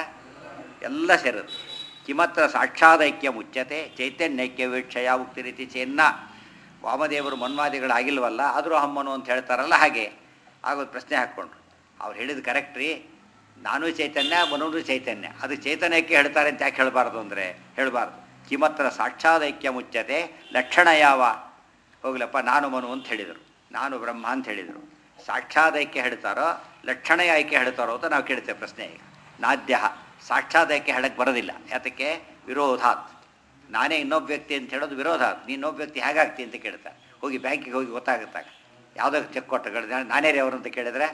Speaker 1: ಎಲ್ಲ ಸೇರೋದು ಕಿಮತ್ರ ಸಾಕ್ಷಾದೈಕ್ಯ ಮುಚ್ಚತೆ ಚೈತನ್ಯೈಕ್ಯ ವೀಕ್ಷಯ ಉಕ್ತಿ ರೀತಿ ಚೆನ್ನ ವಾಮದೇವರು ಮನ್ವಾದಿಗಳಾಗಿಲ್ವಲ್ಲ ಆದರೂ ಅಮ್ಮನು ಅಂತ ಹೇಳ್ತಾರಲ್ಲ ಹಾಗೆ ಆಗೋದು ಪ್ರಶ್ನೆ ಹಾಕ್ಕೊಂಡ್ರು ಅವ್ರು ಹೇಳಿದ ಕರೆಕ್ಟ್ ರೀ ನಾನು ಚೈತನ್ಯ ಮನೂ ಚೈತನ್ಯ ಅದು ಚೈತನ್ಯಕ್ಕೆ ಹೇಳ್ತಾರೆ ಅಂತ ಯಾಕೆ ಹೇಳಬಾರ್ದು ಅಂದರೆ ಹೇಳಬಾರ್ದು ಕಿಮತ್ರ ಸಾಕ್ಷಾದೈಕ್ಯ ಮುಚ್ಚತೆ ಲಕ್ಷಣ ಯಾವ ಹೋಗ್ಲಪ್ಪ ನಾನು ಮನು ಅಂತ ಹೇಳಿದರು ನಾನು ಬ್ರಹ್ಮ ಅಂತ ಹೇಳಿದರು ಸಾಕ್ಷಾದೈಕ್ಯ ಹೇಳ್ತಾರೋ ಲಕ್ಷಣ ಆಯ್ಕೆ ಹೇಳ್ತಾರೋ ಅಂತ ನಾವು ಕೇಳ್ತೇವೆ ಪ್ರಶ್ನೆ ಈಗ ನಾದ್ಯ ಸಾಕ್ಷಾದೈಕ್ಯ ಹೇಳಕ್ಕೆ ಬರೋದಿಲ್ಲ ಯಾತಕ್ಕೆ ವಿರೋಧಾತ್ ನಾನೇ ಇನ್ನೊಬ್ಬ ವ್ಯಕ್ತಿ ಅಂತ ಹೇಳೋದು ವಿರೋಧಾತ್ ನೀನು ಇನ್ನೊಬ್ಬ ವ್ಯಕ್ತಿ ಹೇಗಾಗ್ತಿ ಅಂತ ಕೇಳ್ತಾರೆ ಹೋಗಿ ಬ್ಯಾಂಕಿಗೆ ಹೋಗಿ ಗೊತ್ತಾಗುತ್ತಾಗ ಯಾವುದೋ ಚೆಕ್ ಕೊಟ್ಟು ನಾನೇ ರೀ ಅವರು ಅಂತ ಕೇಳಿದ್ರೆ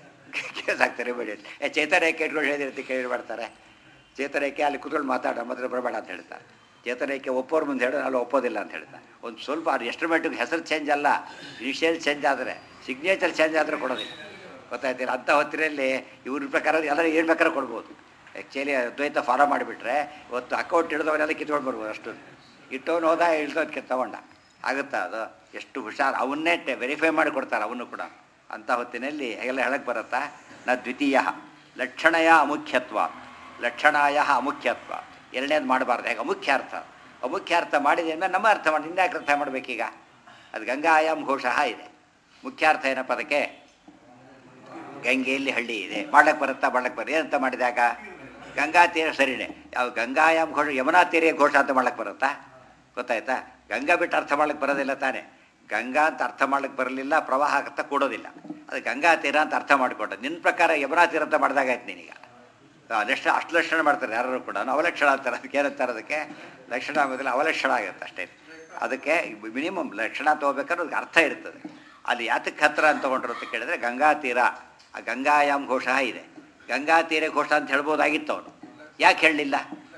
Speaker 1: ಕೇಸ್ ಹಾಕ್ತಾರೆ ಬೇಡಿ ಏ ಚೇತನೈಕ್ಯ ಇಟ್ಕೊಂಡು ಹೇಳಿದ್ರೆ ಅಂತ ಕೇಳಿ ಮಾಡ್ತಾರೆ ಚೇತನೈಕ್ಯ ಅಲ್ಲಿ ಕೂತ್ಕೊಂಡು ಮಾತಾಡ ನಮ್ಮ ಹತ್ರ ಬರಬೇಡ ಅಂತ ಹೇಳ್ತಾರೆ ಚೇತನೈಕ್ಯ ಒಪ್ಪೋರು ಮುಂದೆ ಹೇಳೋ ಅಲ್ಲಿ ಒಪ್ಪೋದಿಲ್ಲ ಅಂತ ಹೇಳ್ತಾರೆ ಒಂದು ಸ್ವಲ್ಪ ಅದು ಎಸ್ಟಿಮೇಟಿಗೆ ಹೆಸರು ಚೇಂಜ್ ಅಲ್ಲ ಇನಿಷಿಯಲ್ ಚೇಂಜ್ ಆದರೆ ಸಿಗ್ನೇಚರ್ ಚೇಂಜ್ ಆದರೆ ಕೊಡೋದಿಲ್ಲ ಗೊತ್ತಾಯ್ತಿಲ್ಲ ಅಂಥ ಹೊತ್ತಿನಲ್ಲಿ ಇವ್ರ ಪ್ರಕಾರ ಎಲ್ಲ ಏನು ಬೇಕಾದ್ರೆ ಕೊಡ್ಬೋದು ಆ್ಯಕ್ಚುಲಿ ದ್ವೈತ ಫಾಲೋ ಮಾಡಿಬಿಟ್ರೆ ಇವತ್ತು ಅಕೌಂಟ್ ಹಿಡಿದವರೆಲ್ಲ ಕಿತ್ಕೊಂಡು ಬರ್ಬೋದು ಅಷ್ಟು ಇಟ್ಟವನು ಹೋದ ಇಳ್ದೋದಕ್ಕೆ ತಗೊಂಡ ಆಗುತ್ತಾ ಅದು ಎಷ್ಟು ಹುಷಾರು ಅವನ್ನೇ ವೆರಿಫೈ ಮಾಡಿ ಕೊಡ್ತಾರೆ ಅವನು ಕೂಡ ಅಂಥ ಹೊತ್ತಿನಲ್ಲಿ ಎಲ್ಲ ಹೇಳಕ್ಕೆ ಬರುತ್ತಾ ನ ದ್ವಿತೀಯ ಲಕ್ಷಣಯ ಅಮುಖ್ಯತ್ವ ಲಕ್ಷಣಾಯ ಅಮುಖ್ಯತ್ವ ಎರಡನೇದು ಮಾಡಬಾರ್ದು ಹೇಗೆ ಅಮುಖ್ಯ ಅರ್ಥ ಅಮುಖ್ಯ ಅರ್ಥ ಮಾಡಿದ ಮೇಲೆ ನಮ್ಮ ಅರ್ಥ ಮಾಡಿ ಹಿಂದೆ ಅರ್ಥ ಮಾಡಬೇಕೀಗ ಅದು ಗಂಗಾಯಾಮ್ ಘೋಷ ಇದೆ ಮುಖ್ಯಾರ್ಥ ಏನಪ್ಪ ಅದಕ್ಕೆ ಗಂಗೆಯಲ್ಲಿ ಹಳ್ಳಿ ಇದೆ ಮಾಡ್ಲಕ್ಕೆ ಬರುತ್ತಾ ಮಾಡ್ಲಕ್ಕೆ ಬರ ಏನಂತ ಮಾಡಿದಾಗ ಗಂಗಾ ತೀರ ಸರಿನೇ ಯಾವ ಗಂಗಾಯಾಮ್ ಘೋಷ ಯಮುನಾ ತೀರ ಘೋಷ ಅಂತ ಮಾಡ್ಲಕ್ಕೆ ಬರುತ್ತಾ ಗೊತ್ತಾಯ್ತಾ ಗಂಗಾ ಬಿಟ್ಟು ಅರ್ಥ ಮಾಡ್ಲಿಕ್ಕೆ ಬರೋದಿಲ್ಲ ತಾನೇ ಗಂಗಾ ಅಂತ ಅರ್ಥ ಮಾಡ್ಲಿಕ್ಕೆ ಬರಲಿಲ್ಲ ಪ್ರವಾಹ ಅಂತ ಕೊಡೋದಿಲ್ಲ ಅದು ಗಂಗಾ ತೀರ ಅಂತ ಅರ್ಥ ಮಾಡಿಕೊಂಡ ನಿನ್ನ ಪ್ರಕಾರ ಯಮುನಾ ತೀರ ಅಂತ ಮಾಡಿದಾಗಾಯ್ತು ನೀನೀಗ ಲಕ್ಷಣ ಅಷ್ಟು ಲಕ್ಷಣ ಮಾಡ್ತಾರೆ ಯಾರು ಕೂಡ ಅವಲಕ್ಷಣ ಅಂತಾರೆ ಅದಕ್ಕೆ ಏನಂತಾರೆ ಅದಕ್ಕೆ ಲಕ್ಷಣ ಆಗೋದಿಲ್ಲ ಅವಲಕ್ಷಣ ಆಗುತ್ತೆ ಅಷ್ಟೇ ಅದಕ್ಕೆ ಮಿನಿಮಮ್ ಲಕ್ಷಣ ತೊಗೋಬೇಕಾದ್ರೆ ಅದಕ್ಕೆ ಅರ್ಥ ಇರ್ತದೆ ಅಲ್ಲಿ ಯಾತಕ್ಕೆ ಹತ್ರ ಅಂತ ತೊಗೊಂಡ್ರು ಅಂತ ಕೇಳಿದ್ರೆ ಗಂಗಾ ತೀರ ಆ ಗಂಗಾಯಾಮ್ ಘೋಷ ಇದೆ ಗಂಗಾ ತೀರ ಘೋಷ ಅಂತ ಹೇಳ್ಬೋದಾಗಿತ್ತು ಅವನು ಯಾಕೆ ಹೇಳಲಿಲ್ಲ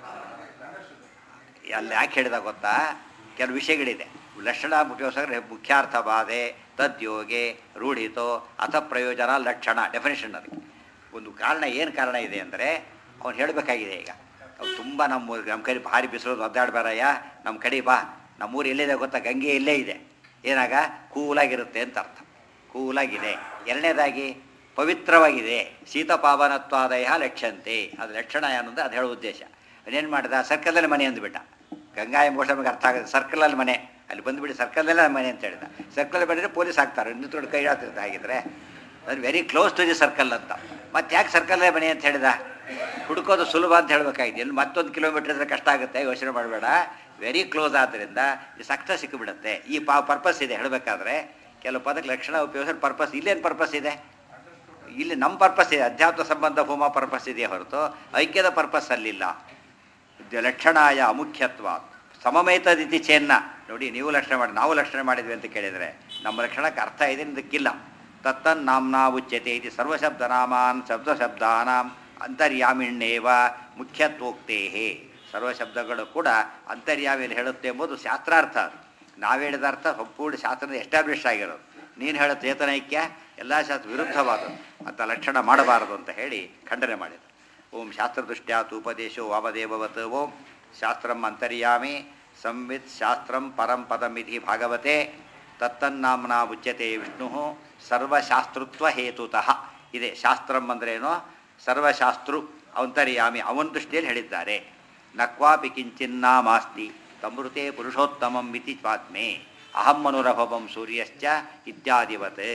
Speaker 1: ಅಲ್ಲಿ ಯಾಕೆ ಹೇಳಿದ ಗೊತ್ತಾ ಕೆಲವು ವಿಷಯಗಳಿದೆ ಲಕ್ಷಣ ಮುಖ್ಯೋಸ್ಕರ ಮುಖ್ಯಾರ್ಥ ಬಾಧೆ ತದ್ಯೋಗೆ ರೂಢಿತೋ ಅಥ ಪ್ರಯೋಜನ ಲಕ್ಷಣ ಡೆಫಿನೇಷನ್ ಅದಕ್ಕೆ ಒಂದು ಕಾರಣ ಏನು ಕಾರಣ ಇದೆ ಅಂದರೆ ಅವ್ನು ಹೇಳಬೇಕಾಗಿದೆ ಈಗ ಅವ್ನು ತುಂಬ ನಮ್ಮ ನಮ್ಮ ಕಡೆ ಭಾರಿ ಬಿಸಿಲು ಒದ್ದಾಡಬೇರಯ್ಯ ನಮ್ಮ ಕಡೆ ಬಾ ನಮ್ಮೂರು ಎಲ್ಲಿದೆ ಗೊತ್ತಾ ಗಂಗೆ ಇಲ್ಲೇ ಇದೆ ಏನಾಗ ಕೂಲಾಗಿರುತ್ತೆ ಅಂತ ಅರ್ಥ ಕೂಲಾಗಿದೆ ಎರಡನೇದಾಗಿ ಪವಿತ್ರವಾಗಿದೆ ಶೀತಪಾವನತ್ವಾದಯ ಲಕ್ಷಂತೆ ಅದು ಲಕ್ಷಣ ಏನು ಅಂದರೆ ಅದು ಹೇಳೋ ಉದ್ದೇಶ ಅವನೇನು ಮಾಡಿದ ಸರ್ಕಲಲ್ಲಿ ಮನೆ ಅಂದ್ಬಿಟ್ಟ ಗಂಗಾ ಎಂಬ ನಮಗೆ ಅರ್ಥ ಆಗುತ್ತೆ ಸರ್ಕಲಲ್ಲಿ ಮನೆ ಅಲ್ಲಿ ಬಂದುಬಿಡಿ ಸರ್ಕಲಲ್ಲೇ ಮನೆ ಅಂತ ಹೇಳಿದ ಸರ್ಕಲ್ ಬಂದರೆ ಪೊಲೀಸ್ ಹಾಕ್ತಾರೆ ನಿಂತ್ಕೊಂಡು ಕೈ ಹಾಕ್ತಿರ್ತಾರೆ ಹಾಗಿದ್ರೆ ಅದು very close to the circle ಅಂತ ಮತ್ತೆ ಯಾಕೆ ಸರ್ಕಲ್ಲೇ ಮನೆ ಅಂತ ಹೇಳಿದ ಹುಡುಕೋದು ಸುಲಭ ಅಂತ ಹೇಳಬೇಕಾಗಿದೆ ಇಲ್ಲಿ ಮತ್ತೊಂದು ಕಿಲೋಮೀಟರ್ ಇದ್ರೆ ಕಷ್ಟ ಆಗುತ್ತೆ ಯೋಚನೆ ಮಾಡಬೇಡ ವೆರಿ ಕ್ಲೋಸ್ ಆದ್ದರಿಂದ ಇದು ಸಕ್ತ ಸಿಕ್ಕಿಬಿಡುತ್ತೆ ಈ ಪಾ ಪರ್ಪಸ್ ಇದೆ ಹೇಳಬೇಕಾದ್ರೆ ಕೆಲವು ಪದಕ್ಕೆ ಲಕ್ಷಣ ಉಪಯೋಗಿಸೋ ಪರ್ಪಸ್ ಇಲ್ಲೇನು ಪರ್ಪಸ್ ಇದೆ ಇಲ್ಲಿ ನಮ್ಮ ಪರ್ಪಸ್ ಇದೆ ಅಧ್ಯಾತ್ಮ ಸಂಬಂಧ ಹೋಮ ಪರ್ಪಸ್ ಇದೆಯೇ ಹೊರತು ಐಕ್ಯದ ಪರ್ಪಸ್ ಅಲ್ಲಿಲ್ಲ ಇದು ಲಕ್ಷಣಾಯ ಅಮುಖ್ಯತ್ವ ಸಮಮೇತದಿತಿ ಚೆನ್ನ ನೋಡಿ ನೀವು ಲಕ್ಷಣ ಮಾಡಿ ನಾವು ಲಕ್ಷಣ ಮಾಡಿದ್ವಿ ಅಂತ ಕೇಳಿದರೆ ನಮ್ಮ ಲಕ್ಷಣಕ್ಕೆ ಅರ್ಥ ಇದೆ ಇದಕ್ಕಿಲ್ಲ ತತ್ತನ್ ನಾಮ್ನಾ ಉಚ್ಯತೆ ಇದು ಸರ್ವಶಬ್ದನಾಮಾನ್ ಶಬ್ದಶಬ್ದಾನಾಂ ಅಂತರ್ಯಾಮಿಣ್ಣೇವ ಮುಖ್ಯತ್ವೋಕ್ತೇ ಸರ್ವಶಬ್ದಗಳು ಕೂಡ ಅಂತರ್ಯಾಮಿಯಲ್ಲಿ ಹೇಳುತ್ತೆ ಎಂಬುದು ಶಾಸ್ತ್ರಾರ್ಥ ಅದು ನಾವು ಹೇಳಿದ ಅರ್ಥ ಸಂಪೂರ್ಣ ಶಾಸ್ತ್ರದ ಎಸ್ಟಾಬ್ಲಿಷ್ ಆಗಿರೋದು ನೀನು ಹೇಳೋ ಚೇತನೈಕ್ಯ ಎಲ್ಲ ಶಾಸ್ತ್ರ ವಿರುದ್ಧವಾದದ್ದು ಅಂತ ಲಕ್ಷಣ ಮಾಡಬಾರದು ಅಂತ ಹೇಳಿ ಖಂಡನೆ ಮಾಡಿದರು ಓಂ ಶಾಸ್ತ್ರದೃಷ್ಟ್ಯಾತ್ ಉಪದೇಶೋ ವಾಮದೇವವತ್ ಓಂ ಶಾಸ್ತ್ರಂ ಅಂತರ್ಯಾಮಿ ಸಂವಿತ್ ಶಾಸ್ತ್ರಂ ಪರಂ ಪದಮಿಧಿ ಭಾಗವತೆ ತತ್ತನ್ನಾಮ್ನ ಉಚ್ಯತೆ ವಿಷ್ಣು ಸರ್ವಶಾಸ್ತೃತ್ವ ಹೇತುತಃ ಇದೆ ಶಾಸ್ತ್ರಂ ಅಂದ್ರೇನು ಸರ್ವಶಾಸ್ತೃ ಅಂತರ್ಯಾಮಿ ಅವನ ದೃಷ್ಟಿಯಲ್ಲಿ ಹೇಳಿದ್ದಾರೆ ನಕ್ವಾಪಿ ಕಿಂಚಿನ್ನಾಮಾಸ್ತಿ ತಮೃತೆ ಪುರುಷೋತ್ತಮಂ ಮಿತಿ ಸ್ವಾತ್ಮೆ ಅಹಂ ಮನುರಭವಂ ಸೂರ್ಯಶ್ಚ ಇತ್ಯಾದಿವತ್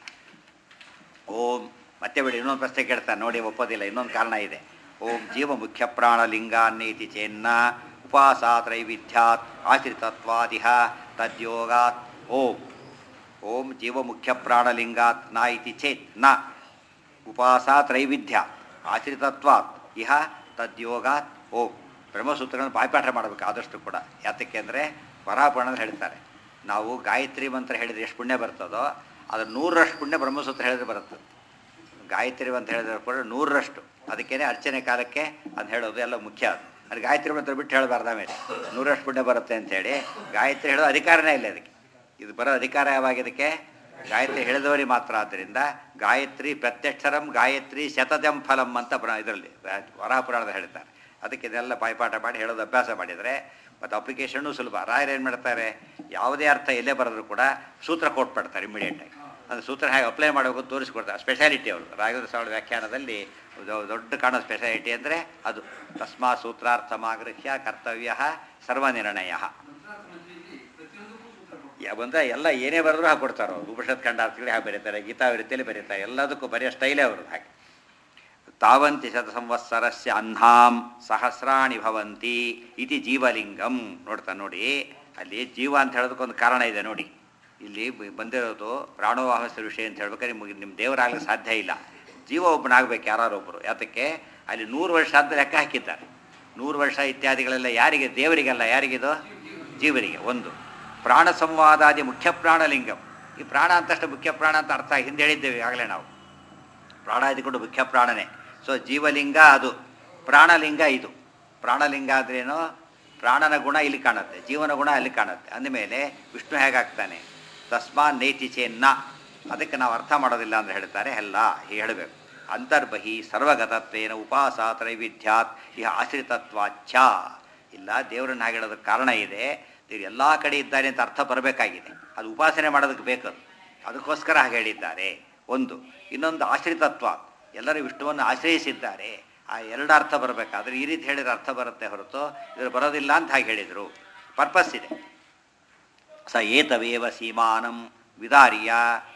Speaker 1: ಓಂ ಮತ್ತೆ ಬಿಡಿ ಇನ್ನೊಂದು ಪ್ರಶ್ನೆ ಕೇಳ್ತಾನೆ ನೋಡಿ ಒಪ್ಪೋದಿಲ್ಲ ಇನ್ನೊಂದು ಕಾರಣ ಇದೆ ಓಂ ಜೀವ ಮುಖ್ಯ ಪ್ರಾಣಲಿಂಗಾನ್ನೇತಿ ಚೇನ್ನ ಉಪಾಸಾತ್ರೈವಿಧ್ಯಾತ್ ಆಶ್ರಿತತ್ವಾದಿಹ ತದ್ಯೋಗಾತ್ ಓಂ ಓಂ ಜೀವ ಮುಖ್ಯ ಪ್ರಾಣಲಿಂಗಾತ್ ನ ಇತಿ ಚೇತ್ ನ ಉಪಾಸಾತ್ರೈವಿಧ್ಯ ಆಶ್ರಿತತ್ವಾತ್ ಇಹ ತದ್ಯೋಗಾತ್ ಓಂ ಬ್ರಹ್ಮಸೂತ್ರಗಳನ್ನು ಬಾಯ್ಪಾಠ ಮಾಡಬೇಕು ಆದಷ್ಟು ಕೂಡ ಯಾತಕ್ಕೆ ಅಂದರೆ ವರಾಪುರಾಣ ಅಂತ ಹೇಳ್ತಾರೆ ನಾವು ಗಾಯತ್ರಿ ಮಂತ್ರ ಹೇಳಿದ್ರೆ ಎಷ್ಟು ಪುಣ್ಯ ಬರ್ತದೋ ಅದು ನೂರರಷ್ಟು ಪುಣ್ಯ ಬ್ರಹ್ಮಸೂತ್ರ ಹೇಳಿದ್ರೆ ಬರುತ್ತೆ ಗಾಯತ್ರಿ ಅಂತ ಹೇಳಿದ್ರೆ ಕೂಡ ನೂರರಷ್ಟು ಅದಕ್ಕೇನೆ ಅರ್ಚನೆ ಕಾಲಕ್ಕೆ ಅದು ಹೇಳೋದು ಎಲ್ಲ ಮುಖ್ಯ ಅದು ಅದು ಗಾಯತ್ರಿ ಮಂತ್ರ ಬಿಟ್ಟು ಹೇಳಬಾರ್ದು ಆಮೇಲೆ ನೂರಷ್ಟು ಪುಣ್ಯ ಬರುತ್ತೆ ಅಂತೇಳಿ ಗಾಯತ್ರಿ ಹೇಳೋ ಅಧಿಕಾರನೇ ಇಲ್ಲ ಅದಕ್ಕೆ ಇದು ಬರೋ ಅಧಿಕಾರ ಯಾವಾಗಿದಕ್ಕೆ ಗಾಯತ್ರಿ ಹೇಳಿದವರಿಗೆ ಮಾತ್ರ ಆದ್ದರಿಂದ ಗಾಯತ್ರಿ ಪ್ರತ್ಯಕ್ಷರಂ ಗಾಯತ್ರಿ ಶತಜಂ ಫಲಂ ಅಂತ ಇದರಲ್ಲಿ ವರಾಪುರಾಣದ ಹೇಳ್ತಾರೆ ಅದಕ್ಕೆ ಇದೆಲ್ಲ ಬಾಯ್ಪಾಠ ಮಾಡಿ ಹೇಳೋದು ಅಭ್ಯಾಸ ಮಾಡಿದರೆ ಮತ್ತು ಅಪ್ಲಿಕೇಶನ್ನು ಸುಲಭ ರಾಯರು ಏನು ಮಾಡ್ತಾರೆ ಯಾವುದೇ ಅರ್ಥ ಎಲ್ಲೇ ಬರೆದ್ರು ಕೂಡ ಸೂತ್ರ ಕೊಟ್ಬಿಡ್ತಾರೆ ಇಮಿಡಿಯೇಟಾಗಿ ಅದು ಸೂತ್ರ ಹೇಗೆ ಅಪ್ಲೈ ಮಾಡಬೇಕು ಅಂತ ತೋರಿಸ್ಕೊಡ್ತಾರೆ ಸ್ಪೆಷಾಲಿಟಿ ಅವರು ರಾಘವೇಂದ್ರ ಸ್ವಾಮಿ ವ್ಯಾಖ್ಯಾನದಲ್ಲಿ ದೊ- ದೊಡ್ಡ ಕಾಣೋ ಸ್ಪೆಷಾಲಿಟಿ ಅಂದರೆ ಅದು ತಸ್ಮಾ ಸೂತ್ರಾರ್ಥಮಾಗೃಹ್ಯ ಕರ್ತವ್ಯ ಸರ್ವನಿರ್ಣಯ ಬಂದರೆ ಎಲ್ಲ ಏನೇ ಬರೆದ್ರು ಹಾಗೆ ಕೊಡ್ತಾರೆ ಅವರು ಉಪನಿಷತ್ ಖಂಡಾರ್ಥಗಳು ಹಾಗೆ ಬರೀತಾರೆ ಗೀತಾವೃತ್ತಿಯಲ್ಲಿ ಬರೀತಾರೆ ಎಲ್ಲದಕ್ಕೂ ಬರೆಯೋ ಸ್ಟೈಲೇ ಅವರು ಹಾಗೆ ತಾವಂತಿ ಶತ ಸಂವತ್ಸರಸ್ಯ ಅಹ್ನಾಂ ಸಹಸ್ರಾಣಿ ಭವಂತಿ ಇತಿ ಜೀವಲಿಂಗಂ ನೋಡ್ತಾ ನೋಡಿ ಅಲ್ಲಿ ಜೀವ ಅಂತ ಹೇಳೋದಕ್ಕೊಂದು ಕಾರಣ ಇದೆ ನೋಡಿ ಇಲ್ಲಿ ಬ- ಬಂದಿರೋದು ಪ್ರಾಣೋವಾಹಸ ವಿಷಯ ಅಂತ ಹೇಳ್ಬೇಕಾದ್ರೆ ನಿಮಗೆ ನಿಮ್ಮ ದೇವರಾಗಲಿಕ್ಕೆ ಸಾಧ್ಯ ಇಲ್ಲ ಜೀವ ಒಬ್ಬನಾಗಬೇಕು ಯಾರು ಒಬ್ಬರು ಯಾತಕ್ಕೆ ಅಲ್ಲಿ ನೂರು ವರ್ಷ ಅಂತ ಲೆಕ್ಕ ಹಾಕಿದ್ದಾರೆ ನೂರು ವರ್ಷ ಇತ್ಯಾದಿಗಳೆಲ್ಲ ಯಾರಿಗೆ ದೇವರಿಗಲ್ಲ ಯಾರಿಗಿದು ಜೀವರಿಗೆ ಒಂದು ಪ್ರಾಣ ಸಂವಾದಾದಿ ಮುಖ್ಯ ಪ್ರಾಣಲಿಂಗಂ ಈ ಪ್ರಾಣ ಅಂತಷ್ಟು ಮುಖ್ಯ ಪ್ರಾಣ ಅಂತ ಅರ್ಥ ಹಿಂದೆ ಹೇಳಿದ್ದೇವೆ ಆಗಲೇ ನಾವು ಪ್ರಾಣ ಇದ್ಕೊಂಡು ಮುಖ್ಯ ಪ್ರಾಣನೇ ಸೊ ಜೀವಲಿಂಗ ಅದು ಪ್ರಾಣಲಿಂಗ ಇದು ಪ್ರಾಣಲಿಂಗ ಆದ್ರೇನು ಪ್ರಾಣನ ಗುಣ ಇಲ್ಲಿ ಕಾಣುತ್ತೆ ಜೀವನ ಗುಣ ಅಲ್ಲಿ ಕಾಣುತ್ತೆ ಅಂದಮೇಲೆ ವಿಷ್ಣು ಹೇಗಾಗ್ತಾನೆ ತಸ್ಮಾ ನೇತಿ ಚೇನ್ನ ಅದಕ್ಕೆ ನಾವು ಅರ್ಥ ಮಾಡೋದಿಲ್ಲ ಅಂತ ಹೇಳ್ತಾರೆ ಎಲ್ಲ ಹೀಗೆ ಹೇಳಬೇಕು ಅಂತರ್ಬಹಿ ಸರ್ವಗತತ್ವೇನ ಉಪಾಸ ತ್ರೈವಿಧ್ಯಾತ್ ಇಹ ಆಶ್ರಿತತ್ವಾಚ್ಛ ಇಲ್ಲ ದೇವರನ್ನ ಹಾಗೆ ಹೇಳೋದಕ್ಕೆ ಕಾರಣ ಇದೆ ದೇವ್ರು ಎಲ್ಲ ಕಡೆ ಇದ್ದಾನೆ ಅಂತ ಅರ್ಥ ಬರಬೇಕಾಗಿದೆ ಅದು ಉಪಾಸನೆ ಮಾಡೋದಕ್ಕೆ ಬೇಕು ಅದು. ಅದಕ್ಕೋಸ್ಕರ ಹಾಗೆ ಹೇಳಿದ್ದಾರೆ ಒಂದು ಇನ್ನೊಂದು ಆಶ್ರಿತತ್ವ ಎಲ್ಲರೂ ವಿಷ್ಣುವನ್ನು ಆಶ್ರಯಿಸಿದ್ದಾರೆ ಆ ಎರಡು ಅರ್ಥ ಬರಬೇಕಾದ್ರೆ ಈ ರೀತಿ ಹೇಳಿದ್ರೆ ಅರ್ಥ ಬರುತ್ತೆ ಹೊರತು ಇದ್ರ ಬರೋದಿಲ್ಲ ಅಂತ ಹಾಗೆ ಹೇಳಿದರು ಪರ್ಪಸ್ ಇದೆ ಸ ಏತವೇವ ಸೀಮಾನಂ ವಿದಾರ್ಯ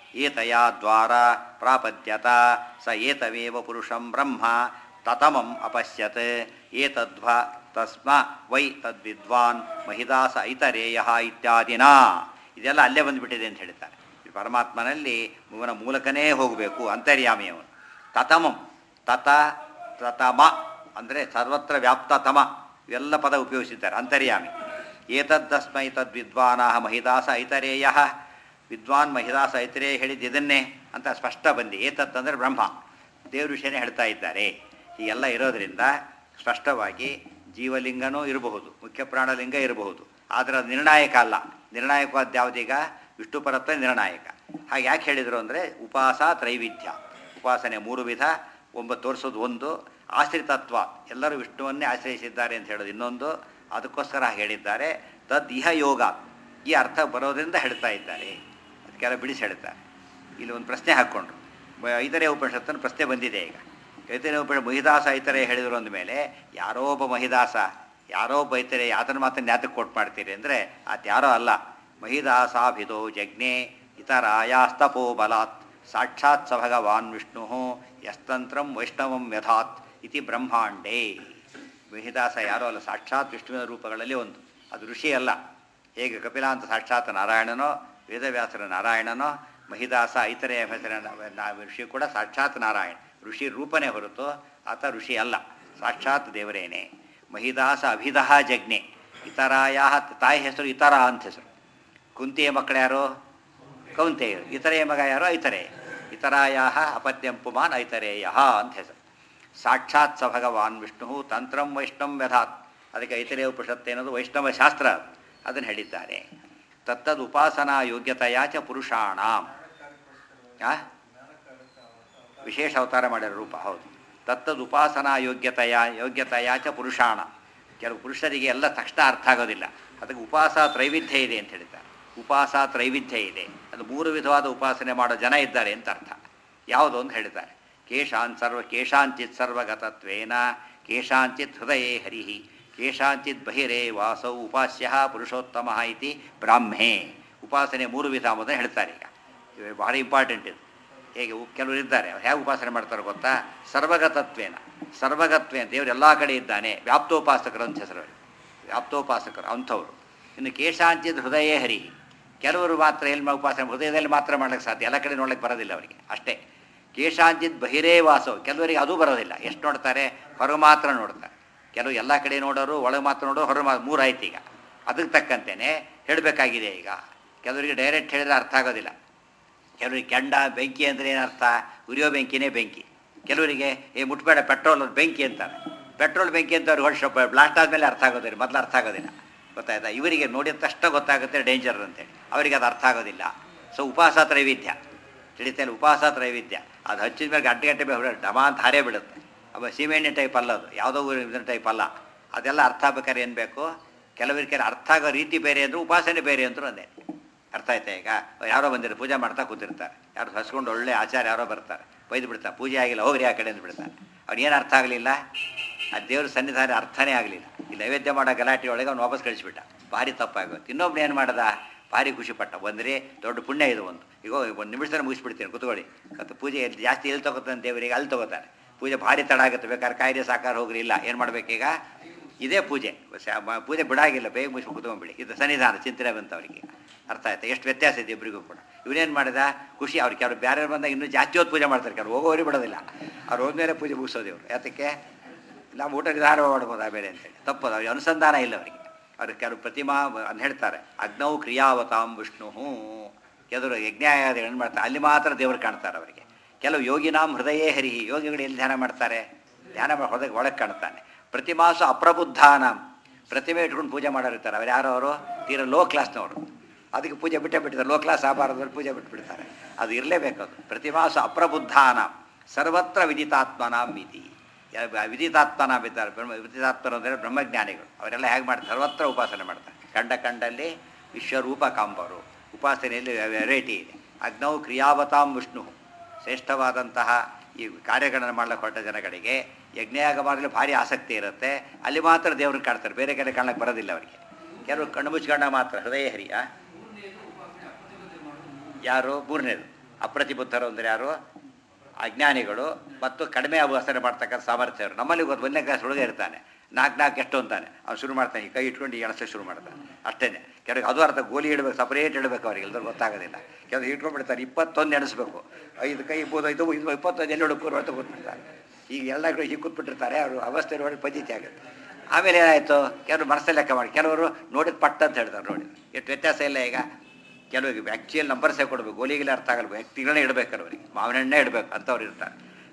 Speaker 1: ಏತಯಾ ದ್ವಾರ ಪ್ರಾಪದ್ಯತ ಸ ಏತವೇವ ಪುರುಷಂ ಬ್ರಹ್ಮ ತತಮಂ ಅಪಶ್ಯತ್ ಏತದ್ವ ತಸ್ಮ ವೈ ತದ್ವಿದ್ವಾನ್ ಮಹಿದಾಸ ಐತರೇಯ ಇತ್ಯಾದಿನ ಇದೆಲ್ಲ ಅಲ್ಲೇ ಬಂದುಬಿಟ್ಟಿದೆ ಅಂತ ಹೇಳ್ತಾರೆ ಈ ಪರಮಾತ್ಮನಲ್ಲಿ ಇವನ ಮೂಲಕನೇ ಹೋಗಬೇಕು ಅಂತರ್ಯಾಮಿಯವನು ತತಮಂ ತತ ತತಮ ಅಂದರೆ ಸರ್ವತ್ರ ವ್ಯಾಪ್ತತಮ ಇವೆಲ್ಲ ಪದ ಉಪಯೋಗಿಸಿದ್ದಾರೆ ಅಂತರ್ಯಾಮಿ ಏತದ್ದಸ್ಮೈ ತದ್ವಿದ್ವಾನ ಮಹಿದಾಸ ಐತರೇಯ ವಿದ್ವಾನ್ ಮಹಿದಾಸ ಐತರೇಯ ಹೇಳಿದ್ದು ಇದನ್ನೇ ಅಂತ ಸ್ಪಷ್ಟ ಬಂದಿ ಏತತ್ ಅಂದರೆ ಬ್ರಹ್ಮ ದೇವ್ರ ವಿಷಯನೇ ಹೇಳ್ತಾ ಇದ್ದಾರೆ ಹೀಗೆಲ್ಲ ಇರೋದರಿಂದ ಸ್ಪಷ್ಟವಾಗಿ ಜೀವಲಿಂಗನೂ ಇರಬಹುದು ಮುಖ್ಯ ಪ್ರಾಣಲಿಂಗ ಇರಬಹುದು ಆದರೆ ಅದು ನಿರ್ಣಾಯಕ ಅಲ್ಲ ನಿರ್ಣಾಯಕವಾದ ಯಾವುದೀಗ ವಿಷ್ಣು ಪರತ್ವ ನಿರ್ಣಾಯಕ ಹಾಗೆ ಯಾಕೆ ಹೇಳಿದರು ಅಂದರೆ ಉಪಾಸ ತ್ರೈವಿಧ್ಯ ಉಪಾಸನೆ ಮೂರು ವಿಧ ಒಂಬತ್ತು ತೋರಿಸೋದು ಒಂದು ಆಶ್ರಿತತ್ವ ಎಲ್ಲರೂ ವಿಷ್ಣುವನ್ನೇ ಆಶ್ರಯಿಸಿದ್ದಾರೆ ಅಂತ ಹೇಳೋದು ಇನ್ನೊಂದು ಅದಕ್ಕೋಸ್ಕರ ಹಾಗೆ ಹೇಳಿದ್ದಾರೆ ತದ್ ಇಹ ಯೋಗ ಈ ಅರ್ಥ ಬರೋದ್ರಿಂದ ಹೇಳ್ತಾ ಇದ್ದಾರೆ ಅದಕ್ಕೆಲ್ಲ ಬಿಡಿಸಿ ಹೇಳ್ತಾರೆ ಇಲ್ಲಿ ಒಂದು ಪ್ರಶ್ನೆ ಹಾಕ್ಕೊಂಡ್ರು ಬ- ಐತರೇ ಉಪನಿಷತ್ತನ್ನು ಪ್ರಶ್ನೆ ಬಂದಿದೆ ಈಗ ಐತರೇ ಉಪನಿಷತ್ ಮಹಿದಾಸ ಐತರೇ ಹೇಳಿದ್ರು ಅಂದಮೇಲೆ ಯಾರೋ ಒಬ್ಬ ಮಹಿದಾಸ ಯಾರೋ ಒಬ್ಬ ಐತರೆ ಆತನ ಮಾತನ್ನು ಯಾತಕ್ಕೆ ಕೊಟ್ಟು ಮಾಡ್ತೀರಿ ಅಂದರೆ ಆತ ಯಾರೋ ಅಲ್ಲ ಮಹಿದಾಸಾಭಿದೋ ಜಜ್ಞೆ ಇತರಾಯಾಸ್ತಪೋ ಬಲಾತ್ ಸಾಕ್ಷಾತ್ ಸ ಭಗವಾನ್ ವಿಷ್ಣು ಯಸ್ತಂತ್ರಂ ವೈಷ್ಣವಂ ಯಥಾತ್ ಇತಿ ಬ್ರಹ್ಮಾಂಡೇ ಮಹಿದಾಸ ಯಾರೋ ಅಲ್ಲ ಸಾಕ್ಷಾತ್ ವಿಷ್ಣುವಿನ ರೂಪಗಳಲ್ಲಿ ಒಂದು ಅದು ಋಷಿ ಅಲ್ಲ ಹೇಗೆ ಕಪಿಲಾಂತ ಸಾಕ್ಷಾತ್ ನಾರಾಯಣನೋ ವೇದವ್ಯಾಸರ ನಾರಾಯಣನೋ ಮಹಿದಾಸ ಇತರೆ ಹೆಸರಿನ ನಾ- ಋಷಿ ಕೂಡ ಸಾಕ್ಷಾತ್ ನಾರಾಯಣ ಋಷಿ ರೂಪನೇ ಹೊರತು ಆತ ಋಷಿ ಅಲ್ಲ ಸಾಕ್ಷಾತ್ ದೇವರೇನೆ ಮಹಿದಾಸ ಅಭಿದಹ ಜಜ್ಞೆ ಇತರಾಯ ತಾಯಿ ಹೆಸರು ಇತರ ಅಂತ ಹೆಸರು ಕುಂತಿಯ ಮಕ್ಕಳು ಯಾರು ಕೌಂತೆಯ ಇತರೆಯ ಮಗ ಯಾರು ಐತರೆ ಇತರಾಯ ಅಪತ್ಯಂ ಪುಮಾನ್ ಐತರೇಯ ಅಂತ ಹೆಸರು ಸಾಕ್ಷಾತ್ ಸ ಭಗವಾನ್ ವಿಷ್ಣು ತಂತ್ರಂ ವೈಷ್ಣವ್ ವ್ಯಧಾತ್ ಅದಕ್ಕೆ ಐತರೇಯ ಉಪನಿಷತ್ತು ಏನದು ವೈಷ್ಣವ ಶಾಸ್ತ್ರ ಅದನ್ನು ಹೇಳಿದ್ದಾರೆ ತತ್ತದ್ ಉಪಾಸನಾ ಯೋಗ್ಯತೆಯ ಚ ಪುರುಷಾಣಾಂ ಆ? ವಿಶೇಷ ಅವತಾರ ಮಾಡಿರೋ ರೂಪ ಹೌದು ತತ್ತದ್ ಉಪಾಸನಾ ಯೋಗ್ಯತೆಯ ಯೋಗ್ಯತೆಯ ಚ ಪುರುಷಾಣ ಕೆಲವು ಪುರುಷರಿಗೆ ಎಲ್ಲ ತಕ್ಷಣ ಅರ್ಥ ಆಗೋದಿಲ್ಲ ಅದಕ್ಕೆ ಉಪಾಸ ತ್ರೈವಿಧ್ಯ ಇದೆ ಅಂತ ಹೇಳ್ತಾರೆ ಉಪಾಸ ತ್ರೈವಿಧ್ಯ ಇದೆ ಅದು ಮೂರು ವಿಧವಾದ ಉಪಾಸನೆ ಮಾಡೋ ಜನ ಇದ್ದಾರೆ ಅಂತ ಅರ್ಥ ಯಾವುದು ಅಂತ ಹೇಳ್ತಾರೆ ಕೇಶಾನ್ ಸರ್ವ ಕೇಶಾಂಚಿತ್ ಸರ್ವಗತತ್ವೇನ ಕೇಶಾಂಚಿತ್ ಹೃದಯೇ ಹರಿಹಿ ಕೇಶಾಂಚಿತ್ ಬಹಿರೇ ವಾಸೌ ಉಪಾಸ್ಯ ಪುರುಷೋತ್ತಮ ಇತಿ ಬ್ರಾಹ್ಮೇ ಉಪಾಸನೆ ಮೂರು ವಿಧ ಎಂಬುದನ್ನು ಹೇಳ್ತಾರೆ ಈಗ ಇವು ಭಾಳ ಇಂಪಾರ್ಟೆಂಟ್ ಇದು ಹೇಗೆ ಉ- ಕೆಲವರು ಇದ್ದಾರೆ ಅವ್ರು ಹೇಗೆ ಉಪಾಸನೆ ಮಾಡ್ತಾರೆ ಗೊತ್ತಾ ಸರ್ವಗತತ್ವೇನ ಸರ್ವಗತ್ವೇನ ದೇವರು ಎಲ್ಲ ಕಡೆ ಇದ್ದಾನೆ ವ್ಯಾಪ್ತೋಪಾಸಕರು ಅಂತ ಹೆಸರು ಅವ್ರಿಗೆ. ವ್ಯಾಪ್ತೋಪಾಸಕರು ಅಂಥವ್ರು ಇನ್ನು ಕೇಶಾಂಚಿತ್ ಹೃದಯೇ ಹರಿ ಕೆಲವರು ಮಾತ್ರ ಎಲ್ಲಿ ಮಾ- ಉಪಾಸನೆ ಹೃದಯದಲ್ಲಿ ಮಾತ್ರ ಮಾಡ್ಲಿಕ್ಕೆ ಸಾಧ್ಯ ಎಲ್ಲ ಕಡೆ ನೋಡ್ಲಿಕ್ಕೆ ಬರೋದಿಲ್ಲ ಅವರಿಗೆ ಅಷ್ಟೇ ಕೇಶಾಂಚಿತ್ ಬಹಿರೇ ವಾಸವು ಕೆಲವರಿಗೆ ಅದು ಬರೋದಿಲ್ಲ ಎಷ್ಟು ನೋಡ್ತಾರೆ ಹೊರಗೆ ಮಾತ್ರ ನೋಡ್ತಾರೆ ಕೆಲವು ಎಲ್ಲ ಕಡೆ ನೋಡೋರು ಒಳಗೆ ಮಾತ್ರ ನೋಡೋರು ಹೊರ ಮಾ ಮೂರಾಯ್ತು ಈಗ ಅದಕ್ಕೆ ತಕ್ಕಂತೆಯೇ ಹೇಳಬೇಕಾಗಿದೆ ಈಗ ಕೆಲವರಿಗೆ ಡೈರೆಕ್ಟ್ ಹೇಳಿದ್ರೆ ಅರ್ಥ ಆಗೋದಿಲ್ಲ ಕೆಲವರಿಗೆ ಕೆಂಡ ಬೆಂಕಿ ಅಂದರೆ ಏನರ್ಥ ಉರಿಯೋ ಬೆಂಕಿನೇ ಬೆಂಕಿ ಕೆಲವರಿಗೆ ಏ ಮುಟ್ಬೇಡ ಪೆಟ್ರೋಲ್ ಅದು ಬೆಂಕಿ ಅಂತಾರೆ ಪೆಟ್ರೋಲ್ ಬೆಂಕಿ ಅಂತ ಅವ್ರಿಗೆ ಹೊರಟು ಬ್ಲಾಸ್ಟ್ ಆದಮೇಲೆ ಅರ್ಥ ಆಗೋದಿಲ್ಲ ಮೊದಲು ಅರ್ಥ ಆಗೋದಿಲ್ಲ ಗೊತ್ತಾಯ್ತಾ ಇವರಿಗೆ ನೋಡಿದ ತಕ್ಷಣ ಗೊತ್ತಾಗುತ್ತೆ ಡೇಂಜರ್ ಅಂತೇಳಿ ಅವರಿಗೆ ಅದು ಅರ್ಥ ಆಗೋದಿಲ್ಲ ಸೊ ಉಪವಾಸ ತ್ರೈವಿಧ್ಯ ತಿಳಿತೇನೆ ಉಪವಾಸ ತ್ರೈವಿಧ್ಯ ಅದು ಹಚ್ಚಿದ ಮೇಲೆ ಗಂಟೆ ಗಂಟೆ ಮೇಲೆ ಡಮ ಅಂತ ಹಾರೇ ಬಿಡುತ್ತೆ ಅವ ಸೀಮೆಣ್ಣೆ ಟೈಪ್ ಅಲ್ಲ ಅದು ಯಾವುದೋ ಊರಿನ ಟೈಪ್ ಅಲ್ಲ ಅದೆಲ್ಲ ಅರ್ಥ ಆಗ್ಬೇಕಾದ್ರೆ ಏನು ಬೇಕು ಕೆಲವರಿಗೆ ಅರ್ಥ ಆಗೋ ರೀತಿ ಬೇರೆ ಅಂದರು ಉಪಾಸನೆ ಬೇರೆ ಅಂದರು ಅಂದೇ ಅರ್ಥ ಆಯ್ತಾ ಈಗ ಯಾರೋ ಬಂದಿರು ಪೂಜೆ ಮಾಡ್ತಾ ಕೂತಿರ್ತಾರೆ ಯಾರು ಹಸ್ಕೊಂಡು ಒಳ್ಳೆ ಆಚಾರ ಯಾರೋ ಬರ್ತಾರೆ ಬೈದು ಬಿಡ್ತಾರೆ ಪೂಜೆ ಆಗಿಲ್ಲ ಹೋಗ್ರಿ ಆ ಕಡೆ ಅಂತ ಬಿಡ್ತಾರೆ ಅವ್ನು ಅರ್ಥ ಆಗಲಿಲ್ಲ ಆ ದೇವ್ರ ಸನ್ನಿಧಾನ ಅರ್ಥನೇ ಆಗಲಿಲ್ಲ ಈ ನೈವೇದ್ಯ ಮಾಡೋ ಗಲಾಟೆ ಒಳಗೆ ಅವ್ನು ವಾಪಸ್ ಕಳಿಸ್ಬಿಟ್ಟ ಭಾರಿ ತಪ್ಪಾಗುತ್ತೆ ಇನ್ನೊಬ್ನು ಏನು ಮಾಡ್ದ ಭಾರಿ ಖುಷಿಪಟ್ಟ ಬಂದರೆ ದೊಡ್ಡ ಪುಣ್ಯ ಇದು ಒಂದು ಈಗ ಒಂದು ನಿಮಿಷದಲ್ಲಿ ಮುಗಿಸ್ಬಿಡ್ತೀನಿ ಕುತ್ಕೊಳ್ಳಿ ಮತ್ತು ಪೂಜೆ ಎಲ್ಲಿ ಜಾಸ್ತಿ ಎಲ್ಲಿ ತಗೋತಾನೆ ದೇವರಿಗೆ ಅಲ್ಲಿ ತಗೋತಾರೆ ಪೂಜೆ ಭಾರಿ ತಡ ಆಗುತ್ತೆ ಬೇಕಾದ್ರೆ ಕಾಯ್ದೆ ಸಾಕಾರ ಹೋಗ್ರಿ ಇಲ್ಲ ಏನು ಮಾಡ್ಬೇಕೀಗ ಇದೇ ಪೂಜೆ ಸ- ಮ- ಪೂಜೆ ಬಿಡಾಗಿಲ್ಲ ಬೇಗ ಮುಗಿಸಿ ಕುತ್ಕೊಂಡ್ಬಿಡಿ ಇದು ಸನ್ನಿಧಾನ ಚಿಂತನೆ ಬಂತು ಅವರಿಗೆ ಅರ್ಥ ಆಯ್ತಾ ಎಷ್ಟು ವ್ಯತ್ಯಾಸ ಇದೆ ಇಬ್ಬರಿಗೂ ಕೂಡ ಇವನೇನು ಮಾಡಿದ ಖುಷಿ ಅವ್ರಿಗೆ ಅವ್ರು ಬೇರೆ ಬಂದಾಗ ಇನ್ನೂ ಜಾಸ್ತಿ ಹೊತ್ತು ಪೂಜೆ ಮಾಡ್ತಾರೆ ಕೆಲವು ಹೋಗೋರಿ ಬಿಡೋದಿಲ್ಲ ಅವ್ರು ಹೋದ್ಮೇಲೆ ಪೂಜೆ ಮುಗಿಸೋದು ಇವರು ಯಾತಕ್ಕೆ ನಾವು ಊಟ ನಿಧಾನ ಮಾಡ್ಬೋದು ಆಮೇಲೆ ಅಂತೇಳಿ ತಪ್ಪದು ಅವ್ರಿಗೆ ಅನುಸಂಧಾನ ಇಲ್ಲ ಅವರಿಗೆ ಅವ್ರು ಕೆಲವು ಪ್ರತಿಮಾ ಅಂತ ಹೇಳ್ತಾರೆ ಅಗ್ನೌ ಕ್ರಿಯಾವತಾಂ ವಿಷ್ಣು ಕೆಲವರು ಯಜ್ಞಾಯಾದಿಗಳನ್ನು ಮಾಡ್ತಾರೆ ಅಲ್ಲಿ ಮಾತ್ರ ದೇವರು ಕಾಣ್ತಾರೆ ಅವರಿಗೆ ಕೆಲವು ಯೋಗಿನಾಂ ಹೃದಯೇ ಹರಿ ಯೋಗಿಗಳು ಎಲ್ಲಿ ಧ್ಯಾನ ಮಾಡ್ತಾರೆ ಧ್ಯಾನ ಮಾಡಿ ಹೊರಗೆ ಒಳಗೆ ಕಾಣ್ತಾನೆ ಪ್ರತಿಮಾಸು ಅಪ್ರಬುದ್ಧಾನಾಂ ಪ್ರತಿಮೆ ಇಟ್ಕೊಂಡು ಪೂಜೆ ಮಾಡೋರಿರ್ತಾರೆ ಅವ್ರು ಯಾರೋ ಅವರು ತೀರ ಲೋ ಕ್ಲಾಸ್ನವರು ಅದಕ್ಕೆ ಪೂಜೆ ಬಿಟ್ಟೇ ಬಿಟ್ಟಿದ್ದಾರೆ ಲೋ ಕ್ಲಾಸ್ ಆಬಾರದಲ್ಲಿ ಪೂಜೆ ಬಿಟ್ಬಿಡ್ತಾರೆ ಅದು ಇರಲೇಬೇಕು ಅದು ಪ್ರತಿಮಾಸು ಅಪ್ರಬುದ್ಧಾನಾಂ ಸರ್ವತ್ರ ವಿದಿತಾತ್ಮನಾಂ ಮಿತಿ ವಿದಿತಾತ್ಮನಾಂ ಇದ್ದಾರೆ ಬ್ರಹ್ಮ ವಿದಿತಾತ್ಮರು ಅಂದರೆ ಬ್ರಹ್ಮಜ್ಞಾನಿಗಳು ಅವರೆಲ್ಲ ಹೇಗೆ ಮಾಡ್ತಾರೆ ಸರ್ವತ್ರ ಉಪಾಸನೆ ಮಾಡ್ತಾರೆ ಕಂಡ ಕಂಡಲ್ಲಿ ವಿಶ್ವರೂಪ ಕಾಂಬರು ಉಪಾಸನೆಯಲ್ಲಿ ವೆರೈಟಿ ಇದೆ ಅಗ್ನೌ ಕ್ರಿಯಾವತಾಂ ವಿಷ್ಣು ಶ್ರೇಷ್ಠವಾದಂತಹ ಈ ಕಾರ್ಯಗಳನ್ನು ಮಾಡಲಿಕ್ಕೆ ಹೊರಟ ಜನಗಳಿಗೆ ಯಜ್ಞಯಾಗ ಮಾಡಲು ಭಾರಿ ಆಸಕ್ತಿ ಇರುತ್ತೆ ಅಲ್ಲಿ ಮಾತ್ರ ದೇವ್ರನ್ನ ಕಾಣ್ತಾರೆ ಬೇರೆ ಕಡೆ ಕಾಣಕ್ಕೆ ಬರೋದಿಲ್ಲ ಅವರಿಗೆ ಕೆಲವರು ಕಣ್ಣು ಮುಚ್ಕೊಂಡ ಮಾತ್ರ ಹೃದಯ ಹರಿಯ ಯಾರು ಮೂರನೇದು ಅಪ್ರತಿಬುದ್ಧರು ಅಂದರೆ ಯಾರು ಅಜ್ಞಾನಿಗಳು ಮತ್ತು ಕಡಿಮೆ ಅಭ್ಯಾಸನೆ ಮಾಡ್ತಕ್ಕಂಥ ಸಾಮರ್ಥ್ಯ ಅವರು ನಮ್ಮಲ್ಲಿ ಗೊತ್ತು ಒಂದನೇ ಕ್ಲಾಸ್ ಹುಡುಗ ಇರ್ತಾನೆ ನಾಲ್ಕು ನಾಲ್ಕು ಎಷ್ಟು ಅಂತಾನೆ ಅವ್ನು ಶುರು ಮಾಡ್ತಾನೆ ಈ ಕೈ ಇಟ್ಕೊಂಡು ಈ ಎಣಸಕ್ಕೆ ಶುರು ಮಾಡ್ತಾನೆ ಅಷ್ಟೇ ಕೆಲವು ಅದು ಅರ್ಥ ಗೋಲಿ ಇಡಬೇಕು ಸಪ್ರೇಟ್ ಇಡಬೇಕು ಅವ್ರಿಗೆ ಎಲ್ಲರೂ ಗೊತ್ತಾಗೋದಿಲ್ಲ ಕೆಲವು ಇಟ್ಕೊಂಡ್ಬಿಡ್ತಾರೆ ಇಪ್ಪತ್ತೊಂದು ಎಣಿಸ್ಬೇಕು ಐದು ಕೈ ಇಪ್ಪತ್ತು ಇದು ಇದು ಇಪ್ಪತ್ತೊಂದು ಎಲ್ಲಿ ಹುಡುಕರು ಅಂತ ಕೂತ್ಬಿಡ್ತಾರೆ ಈಗ ಎಲ್ಲ ಕಡೆ ಹೀಗೆ ಕೂತ್ಬಿಟ್ಟಿರ್ತಾರೆ ಅವರು ಅವಸ್ಥೆ ನೋಡಿ ಪದ್ಧತಿ ಆಗುತ್ತೆ ಆಮೇಲೆ ಏನಾಯಿತು ಕೆಲವರು ಮನಸ್ಸಲ್ಲಿ ಲೆಕ್ಕ ಮಾಡಿ ಕೆಲವರು ನೋಡಿದ ಪಟ್ಟ ಅಂತ ಹೇಳ್ತಾರೆ ನೋಡಿ ಎಷ್ಟು ವ್ಯತ್ಯಾಸ ಇಲ್ಲ ಈಗ ಕೆಲವರಿಗೆ ಆ್ಯಕ್ಚುಯಲ್ ನಂಬರ್ಸೇ ಕೊಡಬೇಕು ಗೋಲಿಗೆಲ್ಲ ಅರ್ಥ ಆಗಲ್ಲ ವ್ಯಕ್ತಿಗಳನ್ನೇ ಇಡಬೇಕು ಅವರಿಗೆ ಮಾವಿನ ಹಣ್ಣೇ ಇಡಬೇಕು ಅಂಥವ್ರು ಇರ್ತಾರೆ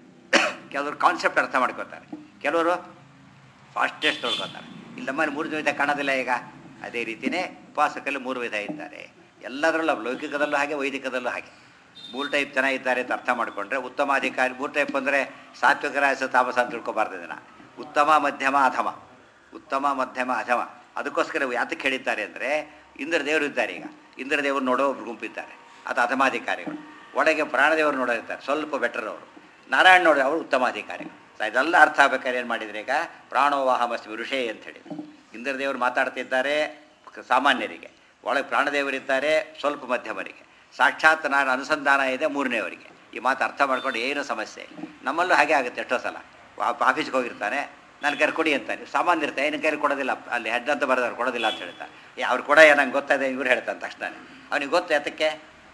Speaker 1: ಕೆಲವರು ಕಾನ್ಸೆಪ್ಟ್ ಅರ್ಥ ಮಾಡ್ಕೋತಾರೆ ಕೆಲವರು ಫಾಸ್ಟೆಸ್ಟ್ ತೊಳ್ಕೊತಾರೆ ಇಲ್ಲಿ ನಮ್ಮಲ್ಲಿ ಮೂರು ವಿಧ ಕಾಣೋದಿಲ್ಲ ಈಗ ಅದೇ ರೀತಿಯೇ ಉಪಾಸಕಲ್ಲಿ ಮೂರು ವಿಧ ಇದ್ದಾರೆ ಎಲ್ಲದರಲ್ಲೂ ಲೌಕಿಕದಲ್ಲೂ ಹಾಗೆ ವೈದಿಕದಲ್ಲೂ ಹಾಗೆ ಮೂರು ಟೈಪ್ ಜನ ಇದ್ದಾರೆ ಅಂತ ಅರ್ಥ ಮಾಡಿಕೊಂಡ್ರೆ ಉತ್ತಮ ಅಧಿಕಾರಿ ಮೂರು ಟೈಪ್ ಅಂದರೆ ಸಾತ್ವಿಕ ರಾಜಸ ತಾಮಸ ಅಂತ ತಿಳ್ಕೊಬಾರ್ದು ಇದನ್ನು ಉತ್ತಮ ಮಧ್ಯಮ ಅಧಮ ಉತ್ತಮ ಮಧ್ಯಮ ಅಧಮ ಅದಕ್ಕೋಸ್ಕರ ಯಾತಕ್ಕೆ ಹೇಳಿದ್ದಾರೆ ಅಂದರೆ ಇಂದ್ರದೇವರು ಇದ್ದಾರೆ ಈಗ ಇಂದ್ರದೇವರು ನೋಡೋ ಒಬ್ರು ಗುಂಪಿದ್ದಾರೆ ಅದು ಅಧಮಾಧಿಕಾರಿಗಳು ಒಳಗೆ ಪ್ರಾಣದೇವರು ನೋಡೋರಿದ್ದಾರೆ ಸ್ವಲ್ಪ ಬೆಟರ್ ಅವರು ನಾರಾಯಣ ನೋಡಿ ಅವರು ಉತ್ತಮಾಧಿಕಾರಿಗಳು ಸೊ ಇದೆಲ್ಲ ಅರ್ಥ ಆಗ್ಬೇಕಾದ್ರೆ ಏನು ಮಾಡಿದರೆ ಈಗ ಪ್ರಾಣೋವಾಹಮಸ್ತಿ ಋಷೇ ಅಂತ ಹೇಳಿ ಇಂದ್ರದೇವರು ಮಾತಾಡ್ತಿದ್ದಾರೆ ಸಾಮಾನ್ಯರಿಗೆ ಒಳಗೆ ಪ್ರಾಣದೇವರಿದ್ದಾರೆ ಸ್ವಲ್ಪ ಮಧ್ಯಮರಿಗೆ ಸಾಕ್ಷಾತ್ ನಾನು ಅನುಸಂಧಾನ ಇದೆ ಮೂರನೇವರಿಗೆ ಈ ಮಾತು ಅರ್ಥ ಮಾಡ್ಕೊಂಡು ಏನು ಸಮಸ್ಯೆ ಇಲ್ಲ. ನಮ್ಮಲ್ಲೂ ಹಾಗೆ ಆಗುತ್ತೆ ಎಷ್ಟೋ ಸಲ ಆಫೀಸ್ಗೆ ಹೋಗಿರ್ತಾನೆ ನನ್ನ ಕೈಲಿ ಕೊಡಿ ಅಂತಾನೆ ಸಾಮಾನ್ಯ ಇರ್ತಾರೆ ಏನು ಕೈಲಿ ಕೊಡೋದಿಲ್ಲ ಅಲ್ಲಿ ಹೆಡ್ ಅಂತ ಬರೆದವ್ರು ಕೊಡೋದಿಲ್ಲ ಅಂತ ಹೇಳ್ತಾರೆ ಏ ಅವ್ರು ಕೊಡ ನಂಗೆ ಗೊತ್ತಾಇದೆ ಇವ್ರು ಹೇಳ್ತಾನೆ ತಕ್ಷಣ ಅವನಿಗೆ ಗೊತ್ತು ಎತ್ತಕ್ಕೆ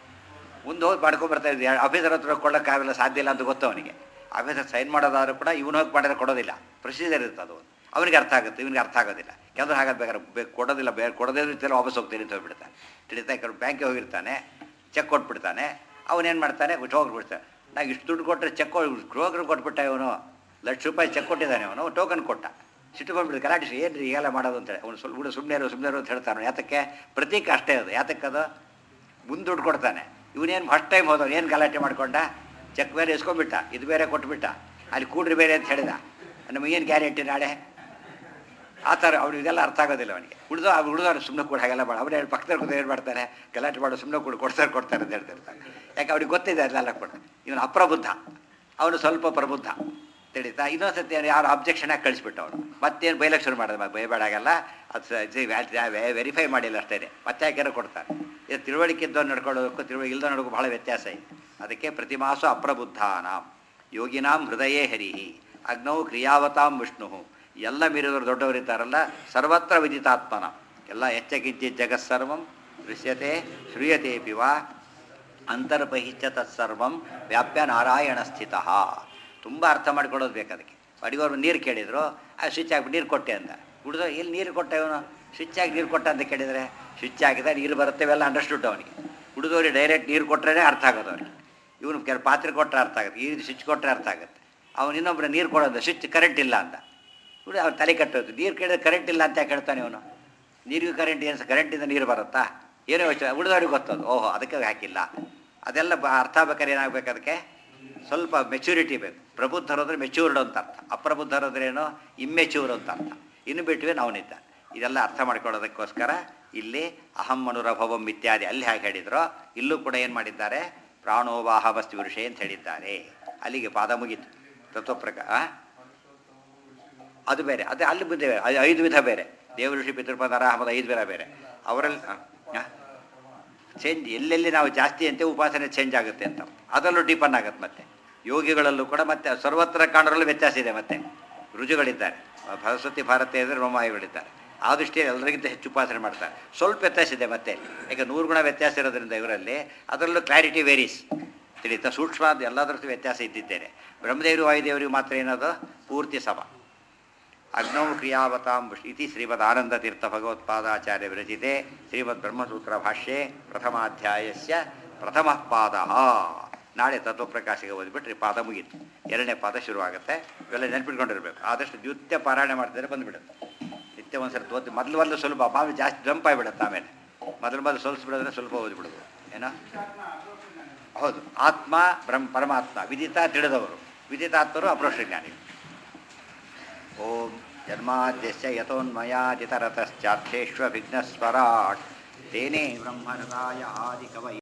Speaker 1: ಮುಂದೆ ಹೋಗಿ ಮಾಡ್ಕೊಂಡ್ಬರ್ತಾ ಇದ್ದೆ ಆಫೀಸರ್ ಹತ್ರ ಕೊಡೋಕ್ಕಾಗಲ್ಲ ಸಾಧ್ಯ ಇಲ್ಲ ಅಂತ ಗೊತ್ತು ಅವನಿಗೆ ಆಫೀಸರ್ ಸೈನ್ ಮಾಡೋದಾದ್ರೂ ಕೂಡ ಇವನು ಹೋಗಿ ಮಾಡಿದ್ರೆ ಕೊಡೋದಿಲ್ಲ ಪ್ರೊಸೀಜರ್ ಇರ್ತದೆ ಅದು ಅವನಿಗೆ ಅರ್ಥ ಆಗುತ್ತೆ ಇವನಿಗೆ ಅರ್ಥ ಆಗೋದಿಲ್ಲ ಕೆಲವರು ಹಾಗಾದ್ರೆ ಬೇಕಾದ್ರೆ ಬೇಕು ಕೊಡೋದಿಲ್ಲ ಬೇರೆ ಕೊಡೋದೇ ರೀತಿಯಲ್ಲಿ ವಾಪಸ್ ಹೋಗ್ತೀನಿ ಅಂತ ಹೋಗ್ಬಿಡ್ತಾನೆ ತಿಳಿತಾ ಕೆಲವು ಬ್ಯಾಂಕಿಗೆ ಹೋಗಿರ್ತಾನೆ ಚೆಕ್ ಕೊಟ್ಬಿಡ್ತಾನೆ ಅವನೇನು ಮಾಡ್ತಾನೆ ಬಿಟ್ಟು ಹೋಗ್ಬಿಡ್ತಾನೆ ನಂಗೆ ಇಷ್ಟು ದುಡ್ಡು ಕೊಟ್ಟರೆ ಚೆಕ್ ಗ್ರೋಗರು ಕೊಟ್ಬಿಟ್ಟ ಇವನು ಲಕ್ಷ ರೂಪಾಯಿ ಚೆಕ್ ಕೊಟ್ಟಿದ್ದಾನೆ ಅವನು ಟೋಕನ್ ಕೊಟ್ಟ ಸಿಟ್ಟು ಬಂದ್ಬಿಟ್ಟು ಗಲಾಟೆ ಏನು ರೀ ಈಗೆಲ್ಲ ಮಾಡೋದು ಅಂತೇಳಿ ಅವ್ನು ಸ್ವಲ್ಪ ಬಿಡು ಸುಮ್ಮನೆ ಇರು ಸುಮ್ಮನೆ ಇರು ಅಂತ ಹೇಳ್ತಾನೆ ಯಾತಕ್ಕೆ ಪ್ರತೀಕ ಅಷ್ಟೇ ಅದು ಯಾತಕ್ಕೆ ಅದು ಮುಂದೆ ದುಡ್ಡು ಕೊಡ್ತಾನೆ ಇವನೇನು ಫಸ್ಟ್ ಟೈಮ್ ಹೋದವನು ಏನು ಗಲಾಟೆ ಮಾಡ್ಕೊಂಡ ಚೆಕ್ ಬೇರೆ ಇಸ್ಕೊಂಡ್ಬಿಟ್ಟ ಇದು ಬೇರೆ ಕೊಟ್ಬಿಟ್ಟ ಅಲ್ಲಿ ಕೂಡ್ರಿ ಬೇರೆ ಅಂತ ಹೇಳಿದ ನಮಗೇನು ಗ್ಯಾರಂಟಿ ನಾಳೆ ಆ ಥರ ಅವ್ನು ಇದೆಲ್ಲ ಅರ್ಥ ಆಗೋದಿಲ್ಲ ಅವನಿಗೆ ಉಳಿದು ಅವ್ರು ಉಳಿದವ್ರು ಸುಮ್ಮನೆ ಕೂಡ ಹಾಗೆಲ್ಲ ಮಾಡ ಅವ್ರು ಪಕ್ಕದಲ್ಲಿ ಕೂತು ಏನು ಮಾಡ್ತಾರೆ ಗಲಾಟೆ ಮಾಡೋ ಸುಮ್ಮನೆ ಕೂಡ ಕೊಡ್ತಾರೆ ಕೊಡ್ತಾರೆ ಅಂತ ಹೇಳ್ತಿರ್ತಾರೆ ಯಾಕೆ ಅವ್ರಿಗೆ ಗೊತ್ತಿದೆ ಅದೆಲ್ಲ ಕೊಡ ಇವನು ಅಪ್ರಬುದ್ಧ ಅವನು ಸ್ವಲ್ಪ ಪ್ರಬುದ್ಧ ತಿಳಿತಾ ಇನ್ನೊಂದು ಸತಿ ಯಾರು ಅಬ್ಜೆಕ್ಷನ್ ಆಗಿ ಕಳಿಸ್ಬಿಟ್ಟು ಅವನು ಮತ್ತೇನು ಬೈಲಕ್ಕೆ ಶುರು ಮಾಡಿದ ಬೈಬೇಡಾಗಲ್ಲ ಅದು ವೆರಿಫೈ ಮಾಡಿಲ್ಲ ಅಷ್ಟೇ ಮತ್ತೆ ಯಾಕೆ ಕೊಡ್ತಾರೆ ಇದು ತಿಳುವಳಿಕೆ ಇದ್ದವ್ರು ನಡ್ಕೊಳ್ಳೋದಕ್ಕೂ ತಿಳುವಳಿಕೆ ಇಲ್ದೋ ನಡ್ಕೋ ಭಾಳ ವ್ಯತ್ಯಾಸ ಇದೆ ಅದಕ್ಕೆ ಪ್ರತಿಮಾಸು ಅಪ್ರಬುದ್ಧಾನಾಂ ಯೋಗಿನಾಂ ಹೃದಯೇ ಹರಿಹಿ ಅಗ್ನೌ ಕ್ರಿಯಾವತಾಂ ವಿಷ್ಣು ಎಲ್ಲ ಮೀರಿದವರು ದೊಡ್ಡವರಿದ್ದಾರಲ್ಲ ಸರ್ವತ್ರ ವಿದಿತಾತ್ಮನ ಎಲ್ಲ ಹೆಚ್ಚಕಿಂಚಿ ಜಗತ್ಸರ್ವಂ ದೃಶ್ಯತೆ ಶ್ರೂಯತೆ ಪಿವ ಅಂತರ್ಬಹಿಶ್ಚ ತತ್ಸರ್ವಂ ವ್ಯಾಪ್ಯ ನಾರಾಯಣ ಸ್ಥಿತ ತುಂಬ ಅರ್ಥ ಮಾಡ್ಕೊಳ್ಳೋದು ಬೇಕು ಅದಕ್ಕೆ ಅಡಿಗವ್ರು ನೀರು ಕೇಳಿದ್ರು ಆ ಸ್ವಿಚ್ ಹಾಕಿ ನೀರು ಕೊಟ್ಟೆ ಅಂತ ಹುಡ್ದು ಎಲ್ಲಿ ನೀರು ಕೊಟ್ಟ ಇವನು ಸ್ವಿಚ್ ಆಗಿ ನೀರು ಕೊಟ್ಟ ಅಂತ ಕೇಳಿದರೆ ಸ್ವಿಚ್ ಹಾಕಿದ ನೀರು ಬರುತ್ತೆ ಇವೆಲ್ಲ ಅಂಡರ್ಸ್ಟುಡ್ ಅವನಿಗೆ ಹುಡುಗವ್ರಿಗೆ ಡೈರೆಕ್ಟ್ ನೀರು ಕೊಟ್ಟರೆ ಅರ್ಥ ಆಗೋದು ಅವನಿಗೆ ಇವನು ಕೆಲ ಪಾತ್ರೆ ಕೊಟ್ಟರೆ ಅರ್ಥ ಆಗುತ್ತೆ ಈ ಸ್ವಿಚ್ ಕೊಟ್ಟರೆ ಅರ್ಥ ಆಗುತ್ತೆ ಅವನು ಇನ್ನೊಬ್ಬರು ನೀರು ಕೊಡೋದು ಸ್ವಿಚ್ ಕರೆಂಟ್ ಇಲ್ಲ ಅಂತ ಹುಡುಗ ಅವ್ನು ತಲೆ ಕಟ್ಟೋದು ನೀರು ಕೇಳಿದ್ರೆ ಕರೆಂಟ್ ಇಲ್ಲ ಅಂತ ಯಾಕೆ ಹೇಳ್ತಾನೆ ಇವನು ನೀರಿಗೂ ಕರೆಂಟ್ ಏನು ಕರೆಂಟಿಂದ ನೀರು ಬರುತ್ತಾ ಏನೋ ಯೋಚನೆ ಉಳಿದವ್ರಿಗೆ ಗೊತ್ತದು ಓಹೋ ಅದಕ್ಕೆ ಹಾಕಿಲ್ಲ ಅದೆಲ್ಲ ಬ ಅರ್ಥ ಬೇಕಾದ್ರೆ ಏನಾಗಬೇಕು ಅದಕ್ಕೆ ಸ್ವಲ್ಪ ಮೆಚುರಿಟಿ ಬೇಕು ಪ್ರಬುದ್ಧರಾದ್ರೆ ಮೆಚ್ಯೂರ್ಡ್ ಅಂತ ಅರ್ಥ ಅಪ್ರಬುದ್ಧರಾದ್ರೆ ಏನೋ ಇಮ್ಮೆಚ್ಯೂರ್ ಅಂತ ಅರ್ಥ ಇನ್ನು ಬಿಟ್ಟುವೆ ನಾವನಿದ್ದ ಇದೆಲ್ಲ ಅರ್ಥ ಮಾಡ್ಕೊಳ್ಳೋದಕ್ಕೋಸ್ಕರ ಇಲ್ಲಿ ಅಹಂ ಅನುರಭವಂ ಇತ್ಯಾದಿ ಅಲ್ಲಿ ಹಾಗೆ ಹೇಳಿದ್ರೋ ಇಲ್ಲೂ ಕೂಡ ಏನು ಮಾಡಿದ್ದಾರೆ ಪ್ರಾಣೋವಾಹ ವಸ್ತು ವಿಷಯ ಅಂತ ಹೇಳಿದ್ದಾರೆ ಅಲ್ಲಿಗೆ ಪಾದ ಮುಗೀತು ತತ್ವಪ್ರಕಾರ ಆ? ಅದು ಬೇರೆ ಅದೇ ಅಲ್ಲಿ ಬಂದೆ ಬೇರೆ ಅದು ಐದು ವಿಧ ಬೇರೆ ದೇವ ಋಷಿ ಪಿತೃಪದ ಅರಾಹಮದ ಐದು ವಿಧ ಬೇರೆ ಅವರಲ್ಲಿ ಚೇಂಜ್ ಎಲ್ಲೆಲ್ಲಿ ನಾವು ಜಾಸ್ತಿ ಅಂತೆ ಉಪಾಸನೆ ಚೇಂಜ್ ಆಗುತ್ತೆ ಅಂತ ಅದರಲ್ಲೂ ಡಿಪೆಂಡ್ ಆಗುತ್ತೆ ಮತ್ತೆ ಯೋಗಿಗಳಲ್ಲೂ ಕೂಡ ಮತ್ತೆ ಸರ್ವತ್ರ ಕಾಣೋದ್ರಲ್ಲೂ ವ್ಯತ್ಯಾಸ ಇದೆ ಮತ್ತೆ ರುಜುಗಳಿದ್ದಾರೆ ಸರಸ್ವತಿ ಭಾರತ ಇದ್ದರೆ ರೋಮಾಯಿಗಳಿದ್ದಾರೆ ಆ ದೃಷ್ಟಿಯಲ್ಲಿ ಎಲ್ಲರಿಗಿಂತ ಹೆಚ್ಚು ಉಪಾಸನೆ ಮಾಡ್ತಾರೆ ಸ್ವಲ್ಪ ವ್ಯತ್ಯಾಸ ಇದೆ ಮತ್ತೆ ಈಗ ನೂರು ಗುಣ ವ್ಯತ್ಯಾಸ ಇರೋದ್ರಿಂದ ಇವರಲ್ಲಿ ಅದರಲ್ಲೂ ಕ್ಲಾರಿಟಿ ವೇರೀಸ್ ತಿಳಿತಾ ಸೂಕ್ಷ್ಮ ಅದು ಎಲ್ಲದರದ್ದು ವ್ಯತ್ಯಾಸ ಇದ್ದಿದ್ದೇನೆ ಬ್ರಹ್ಮದೇವರು ವಾಯುದೇವರಿಗೂ ಮಾತ್ರ ಏನದು ಪೂರ್ತಿ ಸಮ ಅಗ್ನೌ ಕ್ರಿಯಾವತಾಂ ವಿಷ್- ಇತಿ ಶ್ರೀಮದ್ ಆನಂದತೀರ್ಥ ಭಗವತ್ಪಾದಾಚಾರ್ಯ ವಿರಚಿತೆ ಶ್ರೀಮದ್ ಬ್ರಹ್ಮಸೂತ್ರ ಭಾಷ್ಯೆ ಪ್ರಥಮಾಧ್ಯಾಯಸ್ಯ ಪ್ರಥಮ ಪಾದ ನಾಳೆ ತತ್ವಪ್ರಕಾಶಿಗೆ ಓದಿಬಿಟ್ರೆ ಪಾದ ಮುಗೀತು ಎರಡನೇ ಪಾದ ಶುರುವಾಗುತ್ತೆ ಇವೆಲ್ಲ ನೆನ್ಪಿಟ್ಕೊಂಡಿರ್ಬೇಕು ಆದಷ್ಟು ದ್ವಿತ್ಯ ಪಾರಾಯಣ ಮಾಡ್ತಿದ್ರೆ ಬಂದುಬಿಡುತ್ತೆ ನಿತ್ಯ ಒಂದ್ಸರಿ ತೋತಿ ಮೊದಲು ಮೊದಲು ಸ್ವಲ್ಪ ಮಾಮೂಲಿ ಜಾಸ್ತಿ ಜಂಪ್ ಆಗಿಬಿಡುತ್ತೆ ಆಮೇಲೆ ಮೊದಲು ಮೊದಲು ಸ್ವಲ್ಪ ಬಿಡೋದ್ರೆ ಸ್ವಲ್ಪ ಓದಿಬಿಡೋದು ಏನೋ ಹೌದು ಆತ್ಮ ಬ್ರಹ್ಮ ಪರಮಾತ್ಮ ವಿದಿತ ತಿಳಿದವರು ವಿದಿತಾತ್ಮರು ಅಪ್ರೋಷಜ್ಞಾನಿಗಳು ಓಂ ಜನ್ಮಾದ್ಯಸ್ಯ ಯತೋನ್ಮಯಾದಿತರತಶ್ಚಾರ್ಥೇಷ್ವ ವಿಘ್ನಸ್ವರಾಟ್ ತೇನೇ ಬ್ರಹ್ಮರದಾಯ ಆದಿಕವೈ